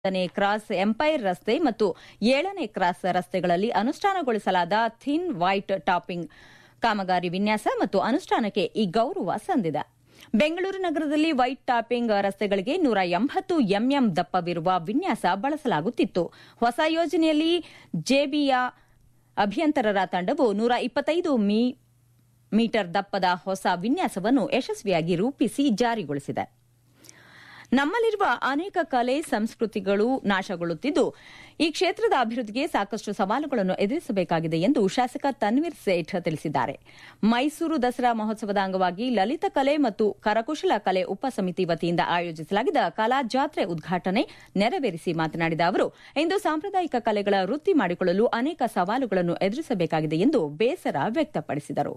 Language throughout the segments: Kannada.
ನೇ ಕ್ರಾಸ್ ಎಂಪೈರ್ ರಸ್ತೆ ಮತ್ತು ಏಳನೇ ಕ್ರಾಸ್ ರಸ್ತೆಗಳಲ್ಲಿ ಅನುಷ್ಠಾನಗೊಳಿಸಲಾದ ಥಿನ್ ವೈಟ್ ಟಾಪಿಂಗ್ ಕಾಮಗಾರಿ ವಿನ್ಯಾಸ ಮತ್ತು ಅನುಷ್ಠಾನಕ್ಕೆ ಈ ಗೌರವ ಸಂದಿದೆ ಬೆಂಗಳೂರು ನಗರದಲ್ಲಿ ವೈಟ್ ಟಾಪಿಂಗ್ ರಸ್ತೆಗಳಿಗೆ ನೂರ ಎಂಬತ್ತು ಎಂಎಂ ದಪ್ಪವಿರುವ ವಿನ್ಯಾಸ ಬಳಸಲಾಗುತ್ತಿತ್ತು ಹೊಸ ಯೋಜನೆಯಲ್ಲಿ ಜೆಬಿಯ ಅಭಿಯಂತರರ ತಂಡವು ನೂರ ಇಪ್ಪತ್ತೈದು ಮೀ ಮೀಟರ್ ದಪ್ಪದ ಹೊಸ ವಿನ್ಯಾಸವನ್ನು ಯಶಸ್ವಿಯಾಗಿ ರೂಪಿಸಿ ಜಾರಿಗೊಳಿಸಿದೆ ನಮ್ಮಲ್ಲಿರುವ ಅನೇಕ ಕಲೆ ಸಂಸ್ಕೃತಿಗಳು ನಾಶಗೊಳ್ಳುತ್ತಿದ್ದು ಈ ಕ್ಷೇತ್ರದ ಅಭಿವೃದ್ಧಿಗೆ ಸಾಕಷ್ಟು ಸವಾಲುಗಳನ್ನು ಎದುರಿಸಬೇಕಾಗಿದೆ ಎಂದು ಶಾಸಕ ತನ್ವೀರ್ ಸೇಠ್ ತಿಳಿಸಿದ್ದಾರೆ ಮೈಸೂರು ದಸರಾ ಮಹೋತ್ಸವದ ಅಂಗವಾಗಿ ಲಲಿತ ಕಲೆ ಮತ್ತು ಕರಕುಶಲ ಕಲೆ ಉಪಸಮಿತಿ ವತಿಯಿಂದ ಆಯೋಜಿಸಲಾಗಿದ್ದ ಕಲಾ ಜಾತ್ರೆ ಉದ್ಘಾಟನೆ ನೆರವೇರಿಸಿ ಮಾತನಾಡಿದ ಅವರು ಇಂದು ಸಾಂಪ್ರದಾಯಿಕ ಕಲೆಗಳ ವೃತ್ತಿ ಮಾಡಿಕೊಳ್ಳಲು ಅನೇಕ ಸವಾಲುಗಳನ್ನು ಎದುರಿಸಬೇಕಾಗಿದೆ ಎಂದು ಬೇಸರ ವ್ಯಕ್ತಪಡಿಸಿದರು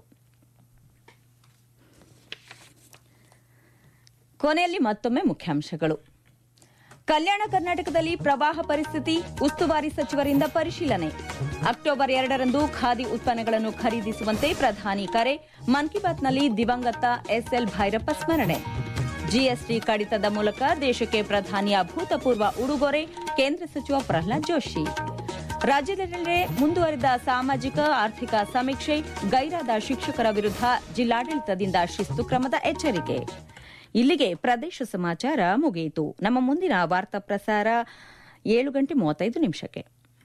ಕೊನೆಯಲ್ಲಿ ಮತ್ತೊಮ್ಮೆ ಮುಖ್ಯಾಂಶಗಳು ಕಲ್ಯಾಣ ಕರ್ನಾಟಕದಲ್ಲಿ ಪ್ರವಾಹ ಪರಿಸ್ಥಿತಿ ಉಸ್ತುವಾರಿ ಸಚಿವರಿಂದ ಪರಿಶೀಲನೆ ಅಕ್ಟೋಬರ್ ಎರಡರಂದು ಖಾದಿ ಉತ್ಪನ್ನಗಳನ್ನು ಖರೀದಿಸುವಂತೆ ಪ್ರಧಾನಿ ಕರೆ ಮನ್ ಕಿ ಬಾತ್ನಲ್ಲಿ ದಿವಂಗತ ಎಸ್ಎಲ್ ಭೈರಪ್ಪ ಸ್ಮರಣೆ ಜಿಎಸ್ಟಿ ಕಡಿತದ ಮೂಲಕ ದೇಶಕ್ಕೆ ಪ್ರಧಾನಿಯ ಅಭೂತಪೂರ್ವ ಉಡುಗೊರೆ ಕೇಂದ್ರ ಸಚಿವ ಪ್ರಹ್ಲಾದ್ ಜೋಶಿ ರಾಜ್ಯದೆಲ್ಲೆಡೆ ಮುಂದುವರಿದ ಸಾಮಾಜಿಕ ಆರ್ಥಿಕ ಸಮೀಕ್ಷೆ ಗೈರಾದ ಶಿಕ್ಷಕರ ವಿರುದ್ಧ ಜಿಲ್ಲಾಡಳಿತದಿಂದ ಶಿಸ್ತು ಕ್ರಮದ ಎಚ್ಚರಿಕೆ ಇಲ್ಲಿಗೆ ಪ್ರದೇಶ ಸಮಾಚಾರ ಮುಗಿಯಿತು ನಮ್ಮ ಮುಂದಿನ ವಾರ್ತಾ ಪ್ರಸಾರ ಏಳು ಗಂಟೆ ಮೂವತ್ತೈದು ನಿಮಿಷಕ್ಕೆ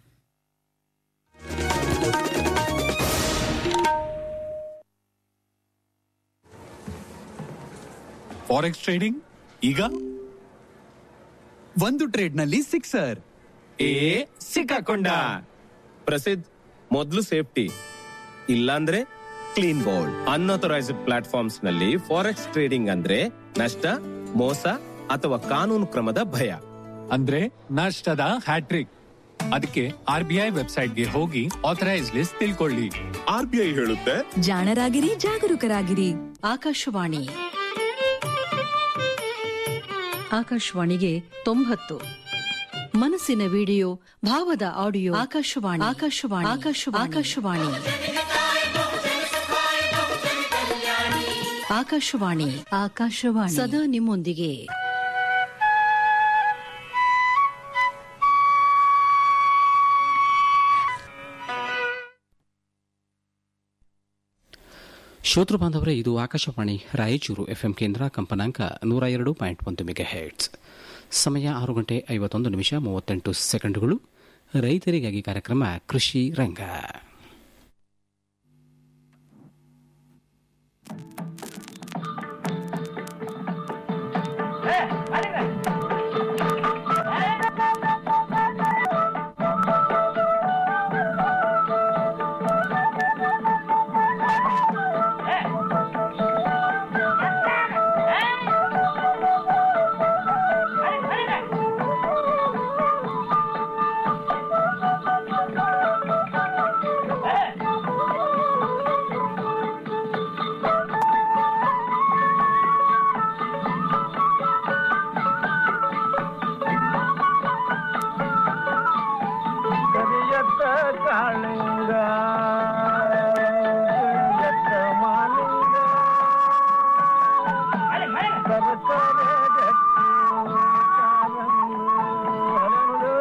ಫಾರೆಕ್ಸ್ ಟ್ರೇಡಿಂಗ್ ಈಗ ಒಂದು ಟ್ರೇಡ್ ನಲ್ಲಿ ಸಿಕ್ಸರ್ ಏ ಸಿಕ್ಕಾಕೊಂಡ ಪ್ರಸಿದ್ಧ ಮೊದಲು ಸೇಫ್ಟಿ ಇಲ್ಲಾಂದ್ರೆ ಕ್ಲೀನ್ ಬೋಲ್ಡ್ ಅನ್ಅಥರೈಸ್ಡ್ ಪ್ಲಾಟ್ಫಾರ್ಮ್ಸ್ ನಲ್ಲಿ ಫಾರೆಕ್ಸ್ ಟ್ರೇಡಿಂಗ್ ಅಂದ್ರೆ ನಷ್ಟ ಮೋಸ ಅಥವಾ ಕಾನೂನು ಕ್ರಮದ ಭಯ ಅಂದ್ರೆ ನಷ್ಟದ ಹ್ಯಾಟ್ರಿಕ್ ಅದಕ್ಕೆ ಆರ್ ಬಿ ಐ ವೆಬ್ಸೈಟ್ಗೆ ಹೋಗಿ ಆಥರೈಸ್ ಲಿಸ್ಟ್ ತಿಳ್ಕೊಳ್ಳಿ ಆರ್ ಬಿ ಐ ಹೇಳುತ್ತೆ ಜಾಣರಾಗಿರಿ ಜಾಗರೂಕರಾಗಿರಿ ಆಕಾಶವಾಣಿ ಆಕಾಶವಾಣಿಗೆ ತೊಂಬತ್ತು ಮನಸ್ಸಿನ ವಿಡಿಯೋ ಭಾವದ ಆಡಿಯೋ ಆಕಾಶವಾಣಿ ಆಕಾಶವಾಣಿ ಆಕಾಶವಾಣಿ ಆಕಾಶವಾಣಿ ಆಕಾಶವಾಣಿ ಆಕಾಶವಾಣಿ ಸದಾ ನಿಮ್ಮೊಂದಿಗೆ ಶ್ರೋತೃ ಬಾಂಧವರೇ ಇದು ಆಕಾಶವಾಣಿ ರಾಯಚೂರು ಎಫ್ಎಂ ಕೇಂದ್ರ ಕಂಪನಾಂಕ ನೂರ ಎರಡು ಪಾಯಿಂಟ್ ಒಂದು ಮೆಗಾ ಹೆಡ್ಸ್ ಸಮಯ ಆರು ಗಂಟೆ ಐವತ್ತೊಂದು ನಿಮಿಷ ಮೂವತ್ತೆಂಟು ಸೆಕೆಂಡುಗಳು ರೈತರಿಗಾಗಿ ಕಾರ್ಯಕ್ರಮ ಕೃಷಿ ರಂಗ ಕರಿಯತ್ತ ಕಾಳಿಂಗ ಕರಿಯತ್ತ ಮಾಲಿಂಗ ಕರಕರೆ ಗಟ್ಟಿ ಕಾರಂಗು ಹರಳು.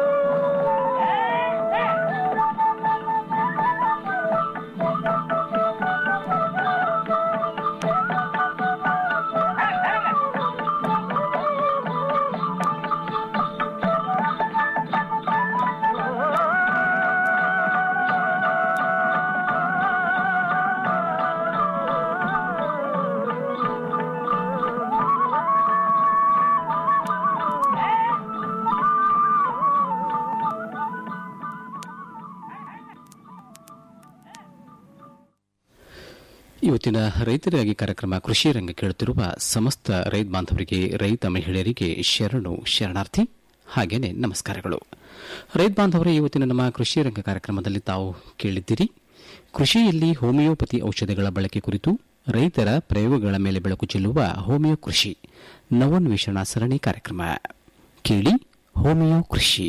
ಇವತ್ತಿನ ರೈತರಿಗಾಗಿ ಕಾರ್ಯಕ್ರಮ ಕೃಷಿ ರಂಗ ಕೇಳುತ್ತಿರುವ ಸಮಸ್ತ ರೈತ ಬಾಂಧವರಿಗೆ ರೈತ ಮಹಿಳೆಯರಿಗೆ ಶರಣು ಶರಣಾರ್ಥಿ ಹಾಗೇನೆ ನಮಸ್ಕಾರಗಳು ರೈತ ಬಾಂಧವರೇ ಇವತ್ತಿನ ನಮ್ಮ ಕೃಷಿ ರಂಗ ಕಾರ್ಯಕ್ರಮದಲ್ಲಿ ತಾವು ಕೇಳಿದ್ದೀರಿ ಕೃಷಿಯಲ್ಲಿ ಹೋಮಿಯೋಪತಿ ಔಷಧಿಗಳ ಬಳಕೆ ಕುರಿತು ರೈತರ ಪ್ರಯೋಗಗಳ ಮೇಲೆ ಬೆಳಕು ಚೆಲ್ಲುವ ಹೋಮಿಯೋ ಕೃಷಿ ನವೋನ್ವೇಷಣ ಸರಣಿ ಕಾರ್ಯಕ್ರಮ ಕೇಳಿ ಹೋಮಿಯೋ ಕೃಷಿ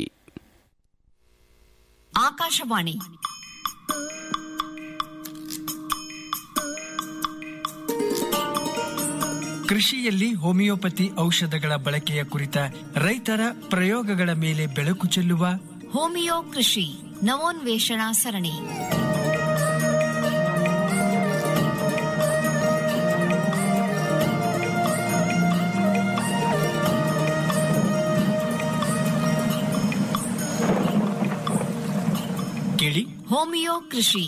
ಆಕಾಶವಾಣಿ ಕೃಷಿಯಲ್ಲಿ ಹೋಮಿಯೋಪತಿ ಔಷಧಗಳ ಬಳಕೆಯ ಕುರಿತ ರೈತರ ಪ್ರಯೋಗಗಳ ಮೇಲೆ ಬೆಳಕು ಚೆಲ್ಲುವ ಹೋಮಿಯೋ ಕೃಷಿ ನವೋನ್ವೇಷಣಾ ಸರಣಿ ಕೇಳಿ ಹೋಮಿಯೋ ಕೃಷಿ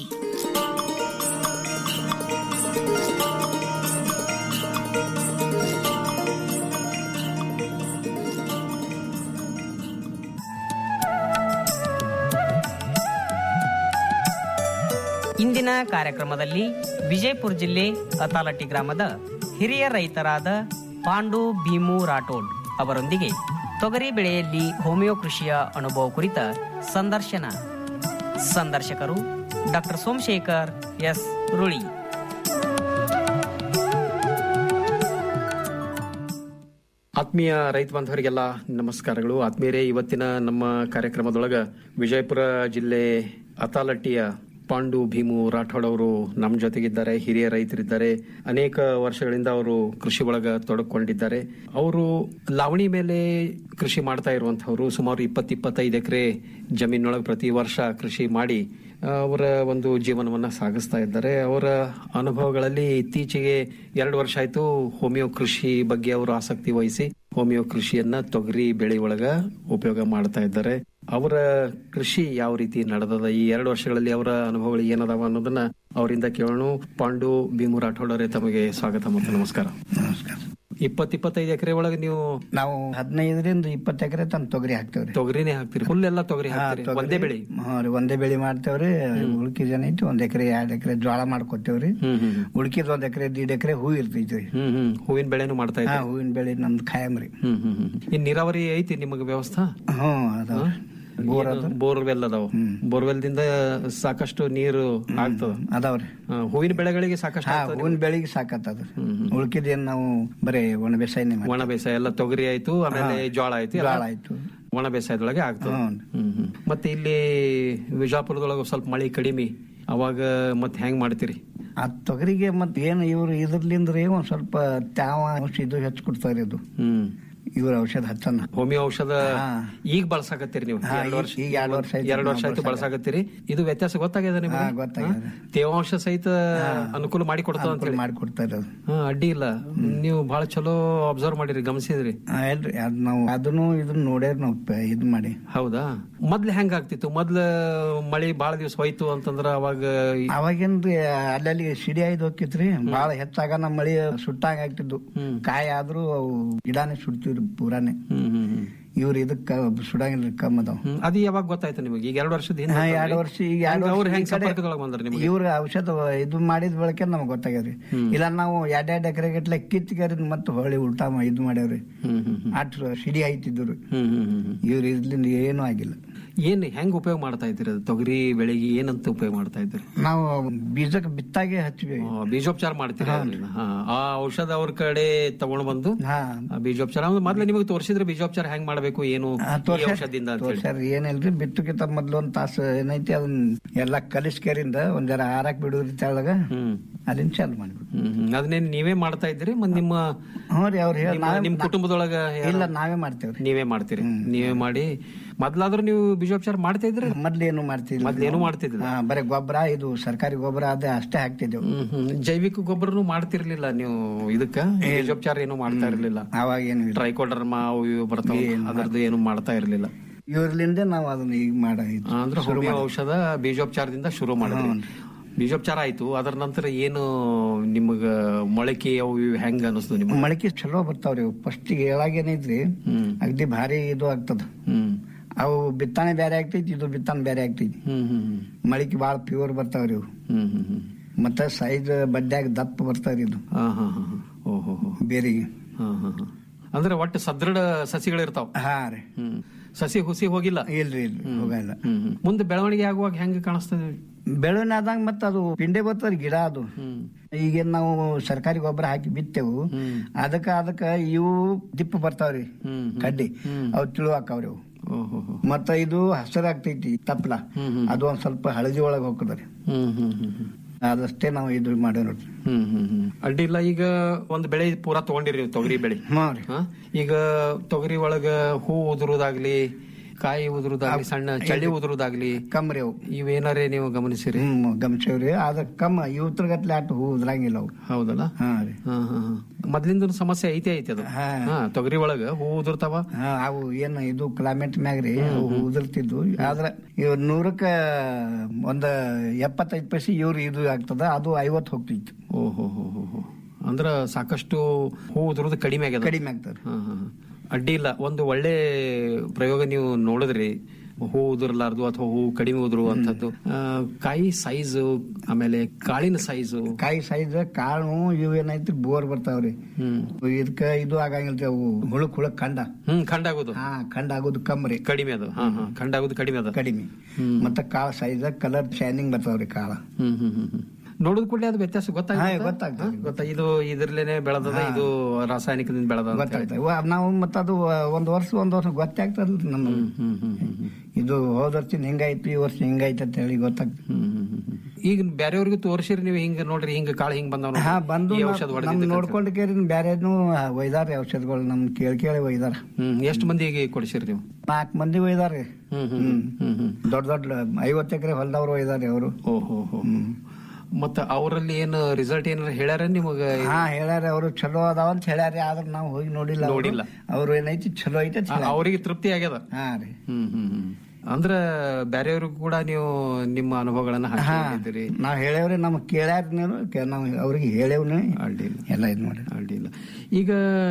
ಇಂದಿನ ಕಾರ್ಯಕ್ರಮದಲ್ಲಿ ವಿಜಯಪುರ ಜಿಲ್ಲೆ ಅತಾಲಟ್ಟಿ ಗ್ರಾಮದ ಹಿರಿಯ ರೈತರಾದ ಪಾಂಡು ಭೀಮು ರಾಠೋಡ್ ಅವರೊಂದಿಗೆ ತೊಗರಿ ಬೆಳೆಯಲ್ಲಿ ಹೋಮಿಯೋ ಕೃಷಿಯ ಅನುಭವ ಕುರಿತ ಸಂದರ್ಶನ ಸಂದರ್ಶಕರು ಡಾಕ್ಟರ್ ಸೋಮಶೇಖರ್ ಎಸ್ ರುಳಿ ಆತ್ಮೀಯ ರೈತ ಬಾಂಧವರಿಗೆಲ್ಲ ನಮಸ್ಕಾರಗಳು ಆತ್ಮೀಯರೇ ಇವತ್ತಿನ ನಮ್ಮ ಕಾರ್ಯಕ್ರಮದೊಳಗ ವಿಜಯಪುರ ಜಿಲ್ಲೆ ಅತಾಲಟ್ಟಿಯ ಪಾಂಡು ಭೀಮು ರಾಠೋಡ್ ಅವರು ನಮ್ಮ ಜೊತೆಗಿದ್ದಾರೆ ಹಿರಿಯ ರೈತರಿದ್ದಾರೆ ಅನೇಕ ವರ್ಷಗಳಿಂದ ಅವರು ಕೃಷಿ ಒಳಗ ತೊಡಕೊಂಡಿದ್ದಾರೆ ಅವರು ಲಾವಣಿ ಮೇಲೆ ಕೃಷಿ ಮಾಡ್ತಾ ಇರುವಂತಹವರು ಸುಮಾರು ಇಪ್ಪತ್ತು ಇಪ್ಪತ್ತೈದು ಎಕರೆ ಜಮೀನೊಳಗೆ ಪ್ರತಿ ವರ್ಷ ಕೃಷಿ ಮಾಡಿ ಅವರ ಒಂದು ಜೀವನವನ್ನ ಸಾಗಿಸ್ತಾ ಇದ್ದಾರೆ ಅವರ ಅನುಭವಗಳಲ್ಲಿ ಇತ್ತೀಚೆಗೆ ಎರಡು ವರ್ಷ ಆಯ್ತು ಹೋಮಿಯೋ ಕೃಷಿ ಬಗ್ಗೆ ಅವರು ಆಸಕ್ತಿ ವಹಿಸಿ ಹೋಮಿಯೋ ಕೃಷಿಯನ್ನ ತೊಗರಿ ಬೆಳೆ ಒಳಗ ಉಪಯೋಗ ಮಾಡ್ತಾ ಇದ್ದಾರೆ ಅವರ ಕೃಷಿ ಯಾವ ರೀತಿ ನಡೆದದ ಈ ಎರಡು ವರ್ಷಗಳಲ್ಲಿ ಅವರ ಅನುಭವಗಳು ಏನದಾವ ಅನ್ನೋದನ್ನ ಅವರಿಂದ ಕೇಳೋಣ ಪಾಂಡು ಭೀಮು ರಾಠೋಡ್ ಅವರೇ ತಮಗೆ ಸ್ವಾಗತ ಮತ್ತು ನಮಸ್ಕಾರ ಇಪ್ಪತ್ ಇಪ್ಪತ್ತೈದು ಎಕರೆ ಒಳಗೆ ನೀವು ನಾವು ಹದಿನೈದರಿಂದ ಇಪ್ಪತ್ತು ಎಕರೆ ತನಕ ತೊಗರಿ ಹಾಕ್ತೇವ್ರಿ ತೊಗರಿನೇ ಹಾಕ್ತಿರಿ ಫುಲ್ ಎಲ್ಲ ತೊಗರಿ ಹಾ, ಹಾಕ್ತಿರಿ ತೊಗರಿ. ಒಂದೇ ಬೆಳೆ ಹಾ ರೀ ಒಂದೇ ಬೆಳಿ ಮಾಡ್ತೇವ್ರಿ ಉಳ್ಕಿ ಜನ ಐತಿ ಒಂದ್ ಎಕರೆ ಎರಡ್ ಎಕರೆ ಜೋಳ ಮಾಡ್ಕೊತೇವ್ರಿ ಹ್ಮ್ ಹ್ಮ್ ಉಳ್ಕಿದ್ ಒಂದ್ ಎಕರೆ ದೀಡ್ ಎಕರೆ ಹೂ ಇರ್ತೈತ್ರಿ ಹ್ಮ್ ಹ್ಮ್ ಹೂವಿನ ಬೆಳೆನೂ ಮಾಡ್ತಾ ಹಾ ಇದ್ದಾರೆ ಹೂವಿನ ಬೆಳೆ ನಮ್ದು ಖಾಯಂ ರೀ ಹ್ಮ್ ಹ್ಮ್ ಹ್ಮ್ ಇನ್ ನೀರಾವರಿ ಐತಿ ನಿಮಗೆ ವ್ಯವಸ್ಥಾ ಹ್ಮ್ ಅದಾವ ಬೋರ್ ಅದ ಬೋರ್ವೆಲ್ ಅದಾವ ಬೋರ್ವೆಲ್ ದಿಂದ ಸಾಕಷ್ಟು ನೀರು ಆಗ್ತದ ಅದಾವ್ರಿ ಆ, ಹೂವಿನ ಬೆಳೆಗಳಿಗೆ ಸಾಕಷ್ಟು ಹಾ ಆಗ್ತದ ಹೂವಿನ ಬೆಳಿಗ್ಗೆ ಸಾಕತ್ತದ ಉಳ್ಕಿದ್ ಏನ್ ನಾವು ಬರೇ ಒಣ ಬೇಸಾಯನೇ ಮಾಡ್ತೀವಿ. ಒಣ ಬೇಸಾಯ ಎಲ್ಲ ತೊಗರಿ ಆಯ್ತು ಆಮೇಲೆ ಜೋಳ ಆಯ್ತು ಎಲ್ಲ ಜೋಳ ಆಯ್ತು ಒಣ ಬೇಸಾಯದೊಳಗೆ ಆಗ್ತದೆ ಹ್ಮ್. ಹ್ಮ್ ಹ್ಮ್. ಮತ್ತೆ ಇಲ್ಲಿ ವಿಜಾಪುರದೊಳಗೆ ಸ್ವಲ್ಪ ಮಳಿ ಕಡಿಮೆ ಅವಾಗ ಮತ್ತೆ ಹೆಂಗ್ ಮಾಡ್ತೀರಿ ಆ ತೊಗರಿಗೆ ಮತ್ ಏನ್ ಇವ್ರು ಇದ್ರಲಿಂದ್ರ ಒಂದ್ ಸ್ವಲ್ಪ ತ್ಯಾವ ಔಷಧ ಇದು ಹೆಚ್ಚು ಕೊಡ್ತಾವ್ರಿ ಇದು ಹ್ಮ್ ಇವ್ರ ಔಷಧ ಹಚ್ಚನ ಹೋಮಿಯೋ ಔಷಧ ಹಾ. ಈಗ ಬಳಸಾಕತ್ತೀರಿ ನೀವು ಹಾ, ಎರಡು ಈಗ- ವರ್ಷ ಈಗ ಎರಡು ವರ್ಷ ಆಯ್ತು ಎರಡು ವರ್ಷ ನಾವು ಆಯ್ತು ಬಳಸಾಕ. ಬಳಸಾಕತ್ತೀರಿ ಇದು ವ್ಯತ್ಯಾಸ ಗೊತ್ತಾಗ್ಯದ ನಿಮಗೆ ಹಾ, ಗೊತ್ತಾಗ್ಯದ. ಹಾ? ತೇವಾಂಶ ಸಹಿತ ಅನುಕೂಲ ಮಾಡಿ ಕೊಡ್ತದ ಅಂತ ಹೇಳಿ ಮಾಡಿ ಕೊಡ್ತಾರ ಹಾ ಅಡ್ಡಿ ಇಲ್ಲ ನೀವು ಬಹಳ ಚಲೋ ಅಬ್ಸರ್ವ್ ಮಾಡಿರಿ ಗಮನಿಸಿದ್ರಿ ಇಲ್ರಿ ಅದ್ ನಾವು ಅದನ್ನು ಇದನ್ನ ನೋಡ್ಯಾರ ನಾವು ಪ- ಇದ್ ಮಾಡಿ ಹೌದಾ ಮೊದ್ಲು ಹೆಂಗ ಆಗ್ತಿತ್ತು ಮೊದ್ಲ ಮಳಿ ಬಾಳ ದಿವಸ ಹೋಯ್ತು ಅಂತಂದ್ರ ಅವಾಗ ಈ- ಅವಾಗೇನ್ರಿ ಅಲ್ಲಲ್ಲಿ ಸಿಡಿ ಆಯ್ದು ಹೋಗಿತ್ರಿ ಬಾಳ ಹೆಚ್ಚಾಗ ನಮ್ಮ ಮಳಿ ಸುಟ್ಟಾಗ ಆಗ್ತಿದ್ದು ಕಾಯಿ ಆದ್ರೂ ಅವು ಗಿಡನೇ ಸುಡ್ತಿವ್ರಿ ಪೂರಾನೇ ಹ್ಮ್ ಹ್ಮ್ ಹ್ಮ್ ಇವ್ರ ಇದಕ್ಕ ಸುಡಂಗಿಲ್ರಿ ಕಮ್ ಅದಾವ ಹ್ಮ್. ಅದು ಯಾವಾಗ ಗೊತ್ತಾಯ್ತು ನಿಮಗೆ ಈಗ ಎರಡು ವರ್ಷದ ಹಿಂದೆ ಹಾ, ಅಂತಂದ್ರಿ? ಎರಡು ವರ್ಷ ಈಗ ಎರಡು ಹಂಗ ಅವ್ರು ವರ್ಷ ಹೆಂಗ್ ಈ ಕಡೆ ಸಂಪರ್ಕದೊಳಗೆ ಬಂದ್ರ ನಿಮಗೆ ಇವ್ರ ಔಷಧ ಇದು ಮಾಡಿದ ಬಳಕೆ ನಮ್ಗೆ ಗೊತ್ತಾಗ್ಯದ್ರಿ ಇಲ್ಲ ನಾವು ಎರಡ್ ಎರಡ್ ಎಕರೆ ಗಟ್ಲೆ ಕಿತ್ಕರಿದ್ ಮತ್ತೆ ಹೊಳಿ ಉಲ್ಟಾ ಮಾ- ಇದ್ ಮಾಡ್ಯಾವ್ರಿ ಹ್ಮ್ ಹ್ಮ್ ಹ್ಮ್. ಅಟ್ ಸಿಡಿ ಆಯ್ತಿದ್ರು ಹ್ಮ್ ಹ್ಮ್ ಹ್ಮ್ ಹ್ಮ್. ಇವ್ರ ಇದ್ಲಿಂದ ಏನೂ ಆಗಿಲ್ಲ ಏನ್ ಹೆಂಗ್ ಉಪಯೋಗ ಮಾಡ್ತಾ ಇದ್ದೀರಿ ಅದು ತೊಗರಿ ಬೆಳೆಗೆ ಏನಂತ ಉಪಯೋಗ ಮಾಡ್ತಾ ಇದ್ದೀರಿ ನಾವು ಬೀಜಕ್ಕೆ ಬಿತ್ತಾಗೆ ಹಚ್ಚಿವಿ ಆ, ಬೀಜೋಪಚಾರ ಮಾಡ್ತೀರಿ ಅದನ್ನ. ಹಾ. ಆ ಔಷಧ ಅವ್ರ ಕಡೆ ತಗೊಂಡ್ ಬಂದು ಹಾ ಆ ಬೀಜೋಪಚಾರ ಅಂದ್ರೆ ಮೊದ್ಲು ನಿಮಗೆ ತೋರಿಸಿದ್ರೆ ಬೀಜೋಪಚಾರ ಹೆಂಗ್ ಮಾಡ್ಬೇಕು ಏನು ಆ, ಈ ತೋರ್ಸ್ಯಾರ. ಔಷಧದಿಂದ ಅಂತ ಹೇಳಿ ತೋರ್ಸ್ಯಾರ ಏನಿಲ್ರಿ ಬಿತ್ತುಕಿಂತ ಮೊದ್ಲು ಒಂದ್ ತಾಸು ಏನೈತಿ ಅದನ್ನ ಎಲ್ಲಾ ಕಲಿಸ್ಕರಿಂದ ಒಂದ್ ಜರ ಆರಾಕ್ ಬಿಡುದ್ರಿ ತೆಳಗ ಹ್ಮ್ ಅಲ್ಲಿಂದ ಚಾಲು ಮಾಡ್ಬಿಡು ಹ್ಮ್ ಹ್ಮ್. ಅದನ್ನೇನ್ ನೀವೇ ಮಾಡ್ತಾ ಇದ್ದೀರಿ ಮತ್ ನಿಮ್ಮ ಹ್ಞೂ ರೀ ಅವ್ರು ಹೇಳಿ ನಿಮ್ಮ- ನಿಮ್ ಕುಟುಂಬದೊಳಗ ಯಾರು- ಇಲ್ಲ ನಾವೇ ಮಾಡ್ತೇವ್ರಿ ನೀವೇ ಮಾಡ್ತೀರಿ ನೀವೇ ಮಾಡಿ ಮೊದ್ಲಾದ್ರೂ ನೀವು ಬೀಜೋಪಚಾರ ಮಾಡ್ತಾ ಇದ್ರಿ ಮೊದ್ಲೇನು ಮಾಡ್ತಿದ್ವಿ ಮೊದ್ಲೇನು ಮಾಡ್ತಿದ್ದಿಲ್ಲ ಹಾ ಬರೀ ಗೊಬ್ಬರ ಇದು ಸರ್ಕಾರಿ ಗೊಬ್ಬರ ಅದೇ ಅಷ್ಟೇ ಹಾಕ್ತಿದ್ದೆವು ಹ್ಮ್ ಹ್ಮ್. ಜೈವಿಕ ಗೊಬ್ಬರನು ಮಾಡ್ತಿರ್ಲಿಲ್ಲ ನೀವು ಇದಕ್ಕ ಬೀಜೋಪಚಾರ ಏನು ಮಾಡ್ತಾ ಇರ್ಲಿಲ್ಲ ಅವಾಗ ಏನು ಟ್ರೈಕೋಡರ್ಮಾ ಅವು ಇವು ಬರ್ತಾವ ಅದರದ್ದು ಏನು ಮಾಡ್ತಾ ಇರ್ಲಿಲ್ಲ ಇವ್ರಲಿಂದ ನಾವು ಅದನ್ನ ಈಗ ಮಾಡ ಇದು ಅಂದ್ರೆ ಹೋಮಿಯೋ ಔಷಧ ಬೀಜೋಪಚಾರದಿಂದ ಶುರು ಮಾಡಿದ್ರಿ ಬೀಜೋಪಚಾರ ಆಯ್ತು ಅದರ ನಂತರ ಏನು ನಿಮಗ ಮೊಳಕೆ ಅವು ಇವು ಹೆಂಗ ಅನಿಸ್ತು ನಿಮ್ಗೆ ಮೊಳಕೆ ಚಲೋ ಬರ್ತಾವ್ರಿ ಫಸ್ಟ್ ಏಳಾಗ ಏನೈತ್ರಿ ಹ್ಮ್ ಅಗ್ದಿ ಭಾರಿ ಇದು ಆಗ್ತದ ಹ್ಮ್ ಅವು ಬಿತ್ತಾನೆ ಬೇರೆ ಆಗ್ತೈತಿ ಇದು ಬಿತ್ತಾನೆ ಬೇರೆ ಆಗ್ತೈತಿ ಹ್ಮ್ ಹ್ಮ್ ಹ್ಮ್ ಮಳಿಕೆ ಬಾಳ ಪ್ಯೂರ್ ಬರ್ತಾವ್ರಿ ಇವು ಹ್ಮ್ ಹ್ಮ್ ಹ್ಮ್ ಮತ್ತ ಸೈಜ್ ಬಡ್ಡ್ಯಾಗ ದಪ್ಪ ಬರ್ತಾವ್ರಿ ಇದು ಹಾ ಹಾ ಹಾ ಹಾ. ಓಹೋ ಹೋ ಬೇರಿಗೆ ಹಾ ಹಾ ಹಾ. ಅಂದ್ರೆ ಒಟ್ಟು ಸದೃಢ ಸಸಿಗಳಿರ್ತಾವ ಹಾ ರೀ ಹ್ಮ್ ಸಸಿ ಹುಸಿ ಹೋಗಿಲ್ಲ ಇಲ್ರಿ ಇಲ್ರಿ ಹೋಗಲ್ಲ ಹ್ಮ್ ಹ್ಮ್. ಮುಂದೆ ಬೆಳವಣಿಗೆ ಆಗುವಾಗ ಹೆಂಗ ಕಾಣಿಸ್ತದೆ ಬೆಳವಣಿಗೆ ಆದಂಗ ಮತ್ತ ಅದು ಪಿಂಡೆ ಬರ್ತದ ಗಿಡ ಅದು ಹ್ಮ್ ಈಗೇನ್ ನಾವು ಸರ್ಕಾರಿ ಗೊಬ್ಬರ ಹಾಕಿ ಬಿತ್ತೆವು ಹ್ಮ್. ಅದಕ್ಕ ಅದಕ್ಕ ಇವು ದಿಪ್ಪ ಬರ್ತಾವ್ರಿ ಹ್ಮ್ ಕಡ್ಡಿ ಹ್ಮ್. ಅವು ತಿಳುವಾಕವ್ರಿ ಅವು ಓಹೋ ಹೋ. ಮತ್ತ ಇದು ಹಸರಾಗ್ತೈತಿ ತಪ್ಪಲ ಹ್ಮ್ ಹ್ಮ್. ಅದು ಒಂದ್ ಸ್ವಲ್ಪ ಹಳದಿ ಒಳಗ್ ಹೋಗ್ತದ್ರಿ ಹ್ಮ್ ಹ್ಮ್ ಹ್ಮ್ ಹ್ಮ್. ಅದಷ್ಟೇ ನಾವು ಇದು ಮಾಡೇವ್ ನೋಡ್ರಿ ಹ್ಮ್ ಹ್ಮ್ ಹ್ಮ್ ಅಡ್ಡಿಲ್ಲ ಈಗ ಒಂದ್ ಬೆಳೆ ಪೂರಾ ತಗೊಂಡಿರಿ ತೊಗರಿ ಬೆಳೆ ಹ್ಞೂ ರೀ ಹಾ? ಈಗ ತೊಗರಿ ಒಳಗ ಹೂ ಉದುರುದಾಗ್ಲಿ ಕಾಯಿ ಉದುರುದಾಗ್ಲಿ ಸಣ್ಣ ಚಳಿ ಉದುರುದಾಗ್ಲಿ ಕಮ್ರಿ ಅವು ಇವೇನಾರೇ ನೀವು ಗಮನಿಸಿರಿ ಹ್ಮ್ ಗಮನಿಸೇವ್ರಿ ಆದ್ರ ಕಮ್ಮ ಇವತ್ರಗತ್ಲೆ ಅಟ್ಟು ಹೂ ಉದ್ರಂಗಿಲ್ಲ ಅವು ಹೌದಲ್ಲ ಹಾ ರೀ ಹಾ ಹಾ ಹಾ ಮೊದ್ಲಿಂದ ಸಮಸ್ಯೆ ಐತೆ ಐತೆ ಅದು ಹಾ. ಹಾ ತೊಗರಿ ಒಳಗ ಹೂ ಉದುರ್ತಾವ ಹಾ ಅವು ಏನ್ ಇದು ಕ್ಲೈಮೇಟ್ ಮ್ಯಾಗ್ರಿ ಅವು ಉದುರ್ತಿದ್ವು ಆದ್ರ ಇವ್ ನೂರಕ್ಕ ಒಂದ್ ಎಪ್ಪತ್ತೈದು ಪೈಸೆ ಇವ್ರು ಇದು ಆಗ್ತದ ಅದು ಐವತ್ತು ಹೋಗ್ತಿತ್ತು ಓಹೋ ಹೋ ಹೋ ಹೋ ಅಂದ್ರ ಸಾಕಷ್ಟು ಹೂ ಉದುರೋದು ಕಡಿಮೆ ಆಗ್ಯದ ಕಡಿಮೆ ಆಗ್ತದ ಹಾ, ಹಾ, ಹಾ. ಅಡ್ಡಿ ಇಲ್ಲ ಒಂದು ಒಳ್ಳೆ ಪ್ರಯೋಗ ನೀವು ನೋಡಿದ್ರಿ ಹೂ ಉದುರ್ಲಾರ್ದು ಅಥವಾ ಹೂ ಕಡಿಮೆ ಉದುರು ಅಂತದ್ದು ಆ, ಕಾಯಿ ಸೈಜು ಆಮೇಲೆ ಕಾಳಿನ ಸೈಜು ಕಾಯಿ ಸೈಜ್ ಕಾಳು ಇವ್ ಏನೈತಿ ಬೋರ್ ಬರ್ತಾವ್ರಿ ಹ್ಮ್ ಇದಕ್ಕ ಇದು ಆಗಂಗಿಲ್ರಿ ಅವು ಹುಳಕ್ ಹುಳಕ್ ಕಂಡ ಹ್ಮ್ ಖಂಡಾಗೋದು ಹಾ ಕಂಡ ಆಗೋದು ಕಮ್ರಿ ಕಡಿಮೆ ಅದು ಹಾ ಹಾ ಖಂಡಾಗೋದು ಕಡಿಮೆ ಅದ ಕಡಿಮೆ ಮತ್ತ ಕಾಳ ಸೈಜ್ ಕಲರ್ ಶೈನಿಂಗ್ ಬರ್ತಾವ್ರಿ ಕಾಳ ಹ್ಮ್ ಹ್ಮ್ ಹ್ಮ್ ಹ್ಮ್ ನೋಡಿದ ಕೂಡಲೇ ಅದು ವ್ಯತ್ಯಾಸ ಹಾ, ಗೊತ್ತಾಗ ಗೊತ್ತಾಗ್ತದೆ. ಗೊತ್ತಾ ಇದು ಇದ್ರಲೇನೆ ಬೆಳೆದದ ಇದು ರಾಸಾಯನಿಕದಿಂದ ಬೆಳೆದ ಅಂತ ಹೇಳಿ. ಗೊತ್ತಾಗ್ತದೆ ವ- ನಾವು ಮತ್ತ ಅದು ಒಂದ್ ವರ್ಷ ಒಂದ್ ವರ್ಷ ಗೊತ್ತಾಗ್ತದಲ್ರಿ ನಮ್ಗೆ ಹ್ಮ್ ಹ್ಮ್ ಹ್ಮ್ ಹ್ಮ್ ಇದು ಹೋದ ವರ್ಷ ಹಿಂಗಾಯ್ತು ಈ ವರ್ಷ ಹಿಂಗಾಯ್ತು ಅಂತ ಹೇಳಿ ಗೊತ್ತಾಗ್ತದೆ ಹ್ಮ್ ಹ್ಮ್ ಹ್ಮ್ ಹ್ಮ್. ಈಗ ಬೇರೆಯವ್ರಿಗೂ ತೋರಿಸಿರಿ ನೀವು ಹಿಂಗ ನೋಡ್ರಿ ಹಿಂಗ ಕಾಳು ಹಿಂಗ್ ಬಂದವ ಹಾ ಬಂದು ಈ ಔಷಧ ನಮ್ ಹೊಡೆದಿದ್ದಕ್ಕೆ ಅಂತ. ನೋಡ್ಕೊಂಡು ಕೇರಿ ಬ್ಯಾರೇನು ಒಯ್ದಾರ ಔಷಧಗಳು ನಮ್ ಕೇಳಿ ಕೇಳಿ ಒಯ್ದಾರ ಹ್ಮ್ ಎಷ್ಟು ಮಂದಿಗೆ ಕೊಡಿಸಿರಿ ನೀವು ನಾಲ್ಕು ಮಂದಿ ಒಯ್ದಾರೆ ಹ್ಮ್ ಹ್ಮ್ ಹ್ಮ್ ಹ್ಮ್ ದೊಡ್ಡ ದೊಡ್ಡ ಐವತ್ತು ಎಕರೆ ಹೊಲದವ್ರು ಒಯ್ದಾರೆ ಅವರು ಓಹೋ ಹೋ ಮತ್ತ ಅವರಲ್ಲಿ ಏನು ರಿಸಲ್ಟ್ ಏನಾರ ಹೇಳ್ಯಾರ ನಿಮಗ ಹಾ ಹೇಳ್ಯಾರ ಅವರು ಚಲೋ ಅದಾವ ಅಂತ ಹೇಳ್ಯಾರ ಆದ್ರ ನಾವು ಹೋಗಿ ನೋಡಿಲ್ಲ ಅವ್ರು. ನೋಡಿಲ್ಲ. ಅವ್ರು ಏನೈತಿ ಚಲೋ ಐತೆ ಅಂತ ಹೇಳ್ಯಾರ. ಅವರಿಗೆ ತೃಪ್ತಿ ಆಗ್ಯದ ಹಾ ರೀ ಹ್ಮ್ ಹ್ಮ್ ಹ್ಮ್ ಅಂದ್ರ ಬೇರೆಯವ್ರಿಗೂ ಕೂಡ ನೀವು ನಿಮ್ಮ ಅನುಭವಗಳನ್ನ ಹಾ ಹಂಚಿಕೊಂಡಿದ್ದೀರಿ ನಾವ್ ಹೇಳೇವ್ರಿ ನಮ್ ಕೇಳ್ಯಾರ ನೀವು ಕೆ- ನಾವ್ ಅವ್ರಿಗೆ ಹೇಳೇವ್ನಿ ಅಡ್ಡಿಲ್ಲ ಎಲ್ಲ ಇದ್ ಮಾಡಿ ಅಡ್ಡಿಲ್ಲ ಈಗ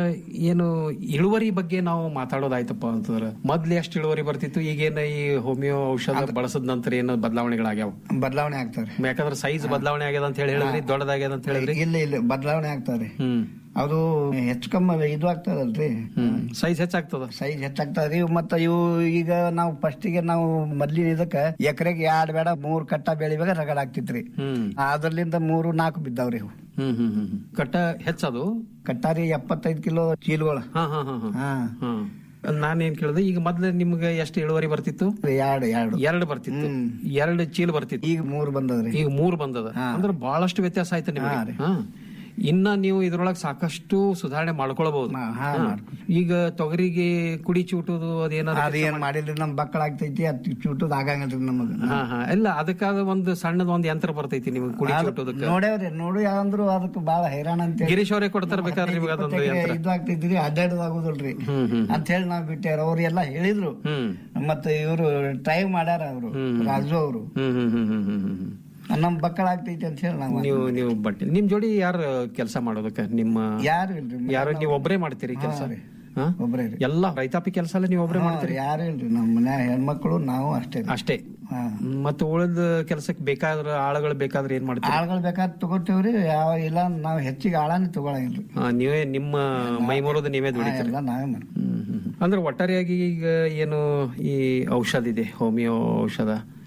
ಏನು ಇಳುವರಿ ಬಗ್ಗೆ ನಾವು ಮಾತಾಡೋದಾಯ್ತಪ್ಪ ಅಂತಂದ್ರ ಮೊದ್ಲು ಎಷ್ಟು ಇಳುವರಿ ಬರ್ತಿತ್ತು ಈಗೇನ ಈ ಹೋಮಿಯೋ ಔಷಧ ಬಳಸದ ನಂತರ ಏನು ಬದಲಾವಣೆಗಳಾಗ್ಯಾವ ಬದಲಾವಣೆ ಆಗ್ತಾವ್ರಿ ಯಾಕಂದ್ರೆ ಸೈಜ್ ಬದಲಾವಣೆ ಆಗ್ಯದ ಅಂತ ಹೇಳಿ ಹೇಳಿದ್ರಿ ದೊಡ್ಡದಾಗ್ಯದ ಅಂತ ಹೇಳಿದ್ರಿ ಇಲ್ಲ ಇಲ್ಲ ಬದಲಾವಣೆ ಆಗ್ತಾವ್ರಿ ಹ್ಮ್ ಅದು ಹೆಚ್ಚು ಕಮ್ಮಿ ಇದು ಆಗ್ತದಲ್ರಿ ಹ್ಮ್ ಸೈಜ್ ಹೆಚ್ಚಾಗ್ತದ ಸೈಜ್ ಹೆಚ್ಚಾಗ್ತಾವ್ರಿ ಮತ್ತ ಇವು ಈಗ ನಾವು ಫಸ್ಟಿಗೆ ನಾವು ಮೊದ್ಲಿನ ಇದಕ್ಕ ಎಕರೆಗೆ ಎರಡ್ ಬೇಡ ಮೂರ್ ಕಟ್ಟ ಬೆಳಿಬೇಕ ರಗಡ್ ಆಗ್ತಿತ್ರಿ ಹ್ಮ್ ಅದ್ರಲಿಂದ ಮೂರು ನಾಲ್ಕು ಬಿದ್ದಾವ್ರಿ ಇವು ಹ್ಮ್ ಹ್ಮ್ ಹ್ಮ್ ಹ್ಮ್. ಕಟ್ಟ ಹೆಚ್ಚದು ಕಟ್ಟಾರಿ ಎಪ್ಪತ್ತೈದು ಕಿಲೋ ಚೀಲಗಳು ಹಾ ಹಾ ಹಾ ಹಾ ಹಾ ಹ್ಮ್ ನಾನೇನ್ ಕೇಳಿದೆ ಈಗ ಮೊದ್ಲು ನಿಮ್ಗೆ ಎಷ್ಟು ಇಳುವರಿ ಬರ್ತಿತ್ತು ಎರಡು ಎರಡು ಎರಡು ಬರ್ತಿತ್ತು ಎರಡು ಚೀಲ ಬರ್ತಿತ್ತು ಈಗ ಮೂರ್ ಬಂದದ್ರಿ ಈಗ ಮೂರ್ ಬಂದದ ಅಂದ್ರೆ ಬಹಳಷ್ಟು ವ್ಯತ್ಯಾಸ ಆಯ್ತು ನಿಮಗೆ ಹಾ ರೀ. ಹಾ. ಇನ್ನ ನೀವು ಇದ್ರೊಳಗೆ ಸಾಕಷ್ಟು ಸುಧಾರಣೆ ಮಾಡ್ಕೊಳ್ಬಹುದು ಹಾ, ಹಾ, ಹಾ. ಮಾಡ್ಕೊ- ಈಗ ತೊಗರಿಗೆ ಕುಡಿ ಚೂಟುದು ಅದೇನಾರ ಅದೇನ್ ಮಾಡಿಲ್ರಿ ನಮ್ ಬಕ್ಕಳ ಆಗ್ತೈತಿ ಅದ್ ಚೂಟದ್ ಆಗಂಗಿಲ್ರಿ ನಮಗ ಹಾ ಹಾ ಇಲ್ಲ ಅದಕ್ಕಾದ ಒಂದು ಸಣ್ಣದ ಒಂದು ಯಂತ್ರ ಬರ್ತೈತಿ ನಿಮ್ಗೆ ಕುಡಿ ಚೂಟೋದಕ್ಕೆ ನೋಡ್ಯಾವ್ರಿ ನೋಡಿ ಅಂದ್ರು ಅದಕ್ಕೆ ಬಾಳ ಹೈರಾಣ ಅಂತ ಗಿರೀಶ್ ಅವರೇ ಕೊಡ್ತಾರ ಬೇಕಾದ್ರೆ ನಿಮ್ಗೆ ಅದೊಂದು ಯಂತ್ರ ಇದು ಆಗ್ತೈತ್ರಿ ಅಡ್ಡಾಡೋದು ಆಗುದಿಲ್ರಿ ಹ್ಮ್ ಹ್ಮ್ ಅಂತ ಹೇಳಿ ನಾವ್ ಬಿಟ್ಟಾರ ಅವ್ರು ಎಲ್ಲ ಹೇಳಿದ್ರು ಹ್ಮ್ ಮತ್ತೆ ಇವರು ಟ್ರೈ ಮಾಡ್ಯಾರ ಅವರು ರಾಜು ಅವರು ಹ್ಮ್ ಹ್ಮ್ ಹ್ಮ್ ಹ್ಮ್ ಹ್ಮ್ ಹ್ಮ್ ನಮ್ ಬಕ್ಕಳ ಆಗ್ತೈತಿ ಅಂತ ಹೇಳಿ ನಾವು ನೀವು ನೀವು ಬಟ್ಟೆ ನಿಮ್ ಜೋಡಿ ಯಾರು ಕೆಲಸ ಮಾಡೋದಕ್ಕೆ ನಿಮ್ಮ ಯಾರು ಇಲ್ರಿ ಯಾರು ನೀವು ಒಬ್ಬರೇ ಮಾಡ್ತೀರಿ ಕೆಲಸ ರೀ. ಒಬ್ರೇ ರೀ ಎಲ್ಲ ರೈತಾಪಿ ಕೆಲಸ ಎಲ್ಲ ನೀವು ಒಬ್ಬರೇ ಮಾಡ್ತೀರಿ ಯಾರು ಇಲ್ರಿ ನಮ್ ಮನ್ಯಾಗ ಹೆಣ್ಮಕ್ಳು ನಾವು ಅಷ್ಟೇ ರೀ. ಅಷ್ಟೇ ಹಾ. ಮತ್ತೆ ಉಳಿದ ಕೆಲಸಕ್ಕೆ ಬೇಕಾದ್ರ ಆಳುಗಳು ಬೇಕಾದ್ರೆ ಏನ್ ಮಾಡ್ತೀರಿ ಆಳ್ಗಳು ಬೇಕಾದ್ರೆ ತಗೋತೇವ್ರಿ ಯಾವ ಇಲ್ಲ ನಾವ್ ಹೆಚ್ಚಿಗೆ ಆಳಾನೇ ತಗೊಳಂಗಿಲ್ರಿ ಆ, ನೀವೇ ನಿಮ್ಮ ಮೈ ಮುರಿದು ನೀವೇ ದುಡಿತೀರಿ ಎಲ್ಲ ನಾವೇ ಮಾಡ್ತೀವಿ ಹ್ಮ್, ಹ್ಮ್. ಅಂದ್ರೆ ಒಟ್ಟಾರೆಯಾಗಿ ಈಗ ಏನು ಈ ಔಷಧ ಇದೆ ಹೋಮಿಯೋ ಔಷಧ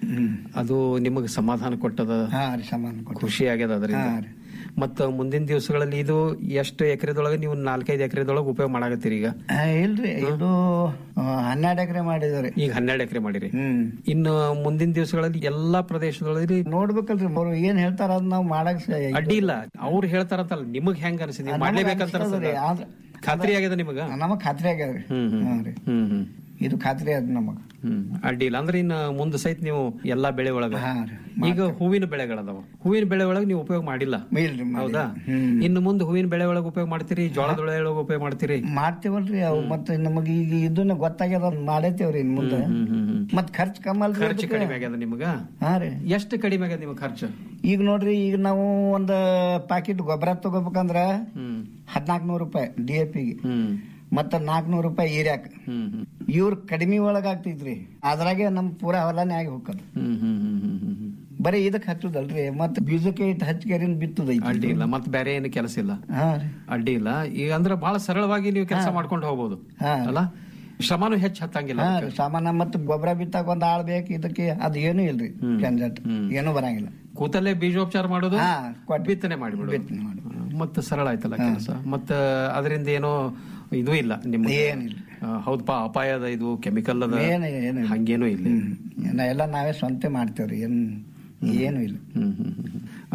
ಅದು ನಿಮಗೆ ಸಮಾಧಾನ ಕೊಟ್ಟದ ಹಾ ರೀ ಸಮಾನ ಕೊಟ್ಟು ಖುಷಿ ಆಗ್ಯದ ಅದರಿಂದ ಹಾ ರೀ. ಮತ್ತ ಮುಂದಿನ ದಿವಸಗಳಲ್ಲಿ ಇದು ಎಷ್ಟು ಎಕರೆದೊಳಗೆ ನೀವು ನಾಲ್ಕೈದು ಎಕರೆದೊಳಗೆ ಉಪಯೋಗ ಮಾಡಾಕತ್ತೀರಿ ಈಗ ಆ, ಇಲ್ರಿ ಇದು ಆ, ಹನ್ನೆರಡು ಎಕರೆ ಮಾಡಿದವ್ರಿ ಈಗ ಹನ್ನೆರಡು ಎಕರೆ ಮಾಡಿರಿ ಹ್ಮ್ ಇನ್ನು ಮುಂದಿನ ದಿವಸಗಳಲ್ಲಿ ಎಲ್ಲಾ ಪ್ರದೇಶದೊಳಗೆ ನೋಡ್ಬೇಕಲ್ರಿ ಅವ್ರು ಏನ್ ಹೇಳ್ತಾರ ಅದ್ ನಾವ್ ಮಾಡಕ್ ಸ- ಅಡ್ಡಿ ಇಲ್ಲ ಅವ್ರು ಹೇಳ್ತಾರಂತಲ್ಲ ನಿಮಗ್ ಹೆಂಗ ಅನ್ಸಿದೆ ನೀವು ಮಾಡ್ಲೇಬೇಕಂತ ಅನ್ಸ್ತದ್ರಿ. ಅನ್ಸದ? ಆದ್ರ- ಖಾತ್ರಿ ಆಗ್ಯದ ನಿಮಗ ನಮಗ್ ಖಾತ್ರಿ ಆಗ್ಯಾವ್ರಿ ಹ್ಮ್ ಹ್ಮ್ ಹ್ಮ್ ರೀ ಹ್ಮ್ ಹ್ಮ್ ಇದು ಖಾತ್ರಿ ಅದ ನಮಗ ಹ್ಮ್ ಅಡ್ಡಿ ಇಲ್ಲ ಅಂದ್ರೆ ಇನ್ನ ಮುಂದೆ ಸಹಿತ ನೀವು ಎಲ್ಲಾ ಬೆಳೆ ಒಳಗ ಹಾ ರೀ ಈಗ ಹೂವಿನ ಬೆಳೆಗಳದಾವ ಹೂವಿನ ಬೆಳೆ ಒಳಗೆ ನೀವು ಉಪಯೋಗ ಮಾಡಿಲ್ಲ ಇಲ್ರಿ ಮಾಡಿಲ್ಲ. ಹೌದಾ ಹ್ಮ್ ಇನ್ನು ಮುಂದೆ ಹೂವಿನ ಬೆಳೆ ಒಳಗೆ ಉಪಯೋಗ ಮಾಡ್ತೀರಿ ಜೋಳದ ಬೆಳೆ ಒಳಗೆ ಉಪಯೋಗ ಮಾಡ್ತೀರಿ ಮಾಡ್ತೇವಲ್ರಿ ಅವು ಮತ್ತೆ ನಮಗ ಈಗ ಇದನ್ನ ಗೊತ್ತಾಗ್ಯದ ಅದ್ ಮಾಡೇತೇವ್ರಿ ಇನ್ ಮುಂದೆ ಹ್ಮ್ ಹ್ಮ್ ಹ್ಮ್ ಮತ್ ಖರ್ಚ್ ಕಮ್ಮಲ್ರಿ ಖರ್ಚು ಅದಕ್ಕೆ? ಕಡಿಮೆ ಆಗ್ಯದ ನಿಮಗ ಹಾ ರೀ ಎಷ್ಟು ಕಡಿಮೆ ಆಗ್ಯದ ನಿಮ್ಗೆ ಖರ್ಚು ಈಗ ನೋಡ್ರಿ ಈಗ ನಾವು ಒಂದ್ ಪ್ಯಾಕೆಟ್ ಗೊಬ್ಬರ ತಗೋಬೇಕಂದ್ರ ಹ್ಮ್ ಹದ್ನಾಲ್ಕು ನೂರು ರೂಪಾಯಿ ಡಿ ಎ ಪಿಗೆ ಹ್ಮ್ ಮತ್ತ ನಾಲ್ಕನೂರು ರೂಪಾಯಿ ಏರಿಯಾಕ ಹ್ಮ್ ಹ್ಮ್ ಇವ್ರ ಕಡಿಮೆ ಒಳಗ ಆಗ್ತೈತ್ರಿ ಅದ್ರಾಗೆ ನಮ್ ಪೂರಾ ಹೊಲಾನೇ ಆಗಿ ಹೋಗ್ತದ ಹ್ಮ್ ಹ್ಮ್ ಹ್ಮ್ ಹ್ಮ್ ಹ್ಮ್ ಹ್ಮ್ ಬರೀ ಇದಕ್ ಹಚ್ಚುದಲ್ರಿ ಮತ್ ಬೀಜಕ್ಕೆ ಇಟ್ಟು ಹಚ್ಕೇರಿನ್ ಬಿತ್ತದೈತಿ ಅಡ್ಡಿ ಇಲ್ಲ ಮತ್ತೆ ಬೇರೆ ಏನು ಕೆಲಸ ಇಲ್ಲ ಹಾ ರೀ ಅಡ್ಡಿ ಇಲ್ಲ ಈಗ ಅಂದ್ರೆ ಬಹಳ ಸರಳವಾಗಿ ನೀವು ಕೆಲಸ ಮಾಡ್ಕೊಂಡು ಹೋಗ್ಬೋದು ಹಾ. ಅಲ್ಲ ಶ್ರಮನು ಹೆಚ್ಚು ಹತ್ತಂಗಿಲ್ಲ ಹಾ ಅದಕ್ಕೆ. ರೀ ಸಾಮಾನ್ಯ ಮತ್ ಗೊಬ್ಬರ ಬಿತ್ತಾಕ ಒಂದ್ ಆಳ್ ಬೇಕು ಇದಕ್ಕೆ ಅದ್ ಏನು ಇಲ್ರಿ ಜಂಜಟ್ ಏನು ಬರಂಗಿಲ್ಲ ಕೂತಲ್ಲೇ ಬೀಜೋಪಚಾರ ಮಾಡೋದು ಹಾ ಕೊಟ್ಟು ಬಿತ್ತನೆ ಮಾಡಿಬಿಡೋದು ಬಿತ್ತನೆ ಮಾಡಿ ಮತ್ತೆ ಸರಳ ಆಯ್ತಲ್ಲ ಕೆಲಸ ಮತ್ತ ಅದರಿಂದ ಏನೋ ಇದು ಇಲ್ಲ ನಿಮ್ಮ ಏನಿಲ್ಲ. ಆ, ಹೌದಪ್ಪ ಅಪಾಯದ ಇದು ಕೆಮಿಕಲ್ ಅದ ಏನು ಏನು ಹಂಗೇನೂ ಇಲ್ಲ ಹ್ಮ್ ಎಲ್ಲ ನಾವೇ ಸ್ವಂತ ಮಾಡ್ತೇವ್ರಿ ಏನ್ ಏನು ಇಲ್ಲ ಹ್ಮ್ ಹ್ಮ್ ಹ್ಮ್.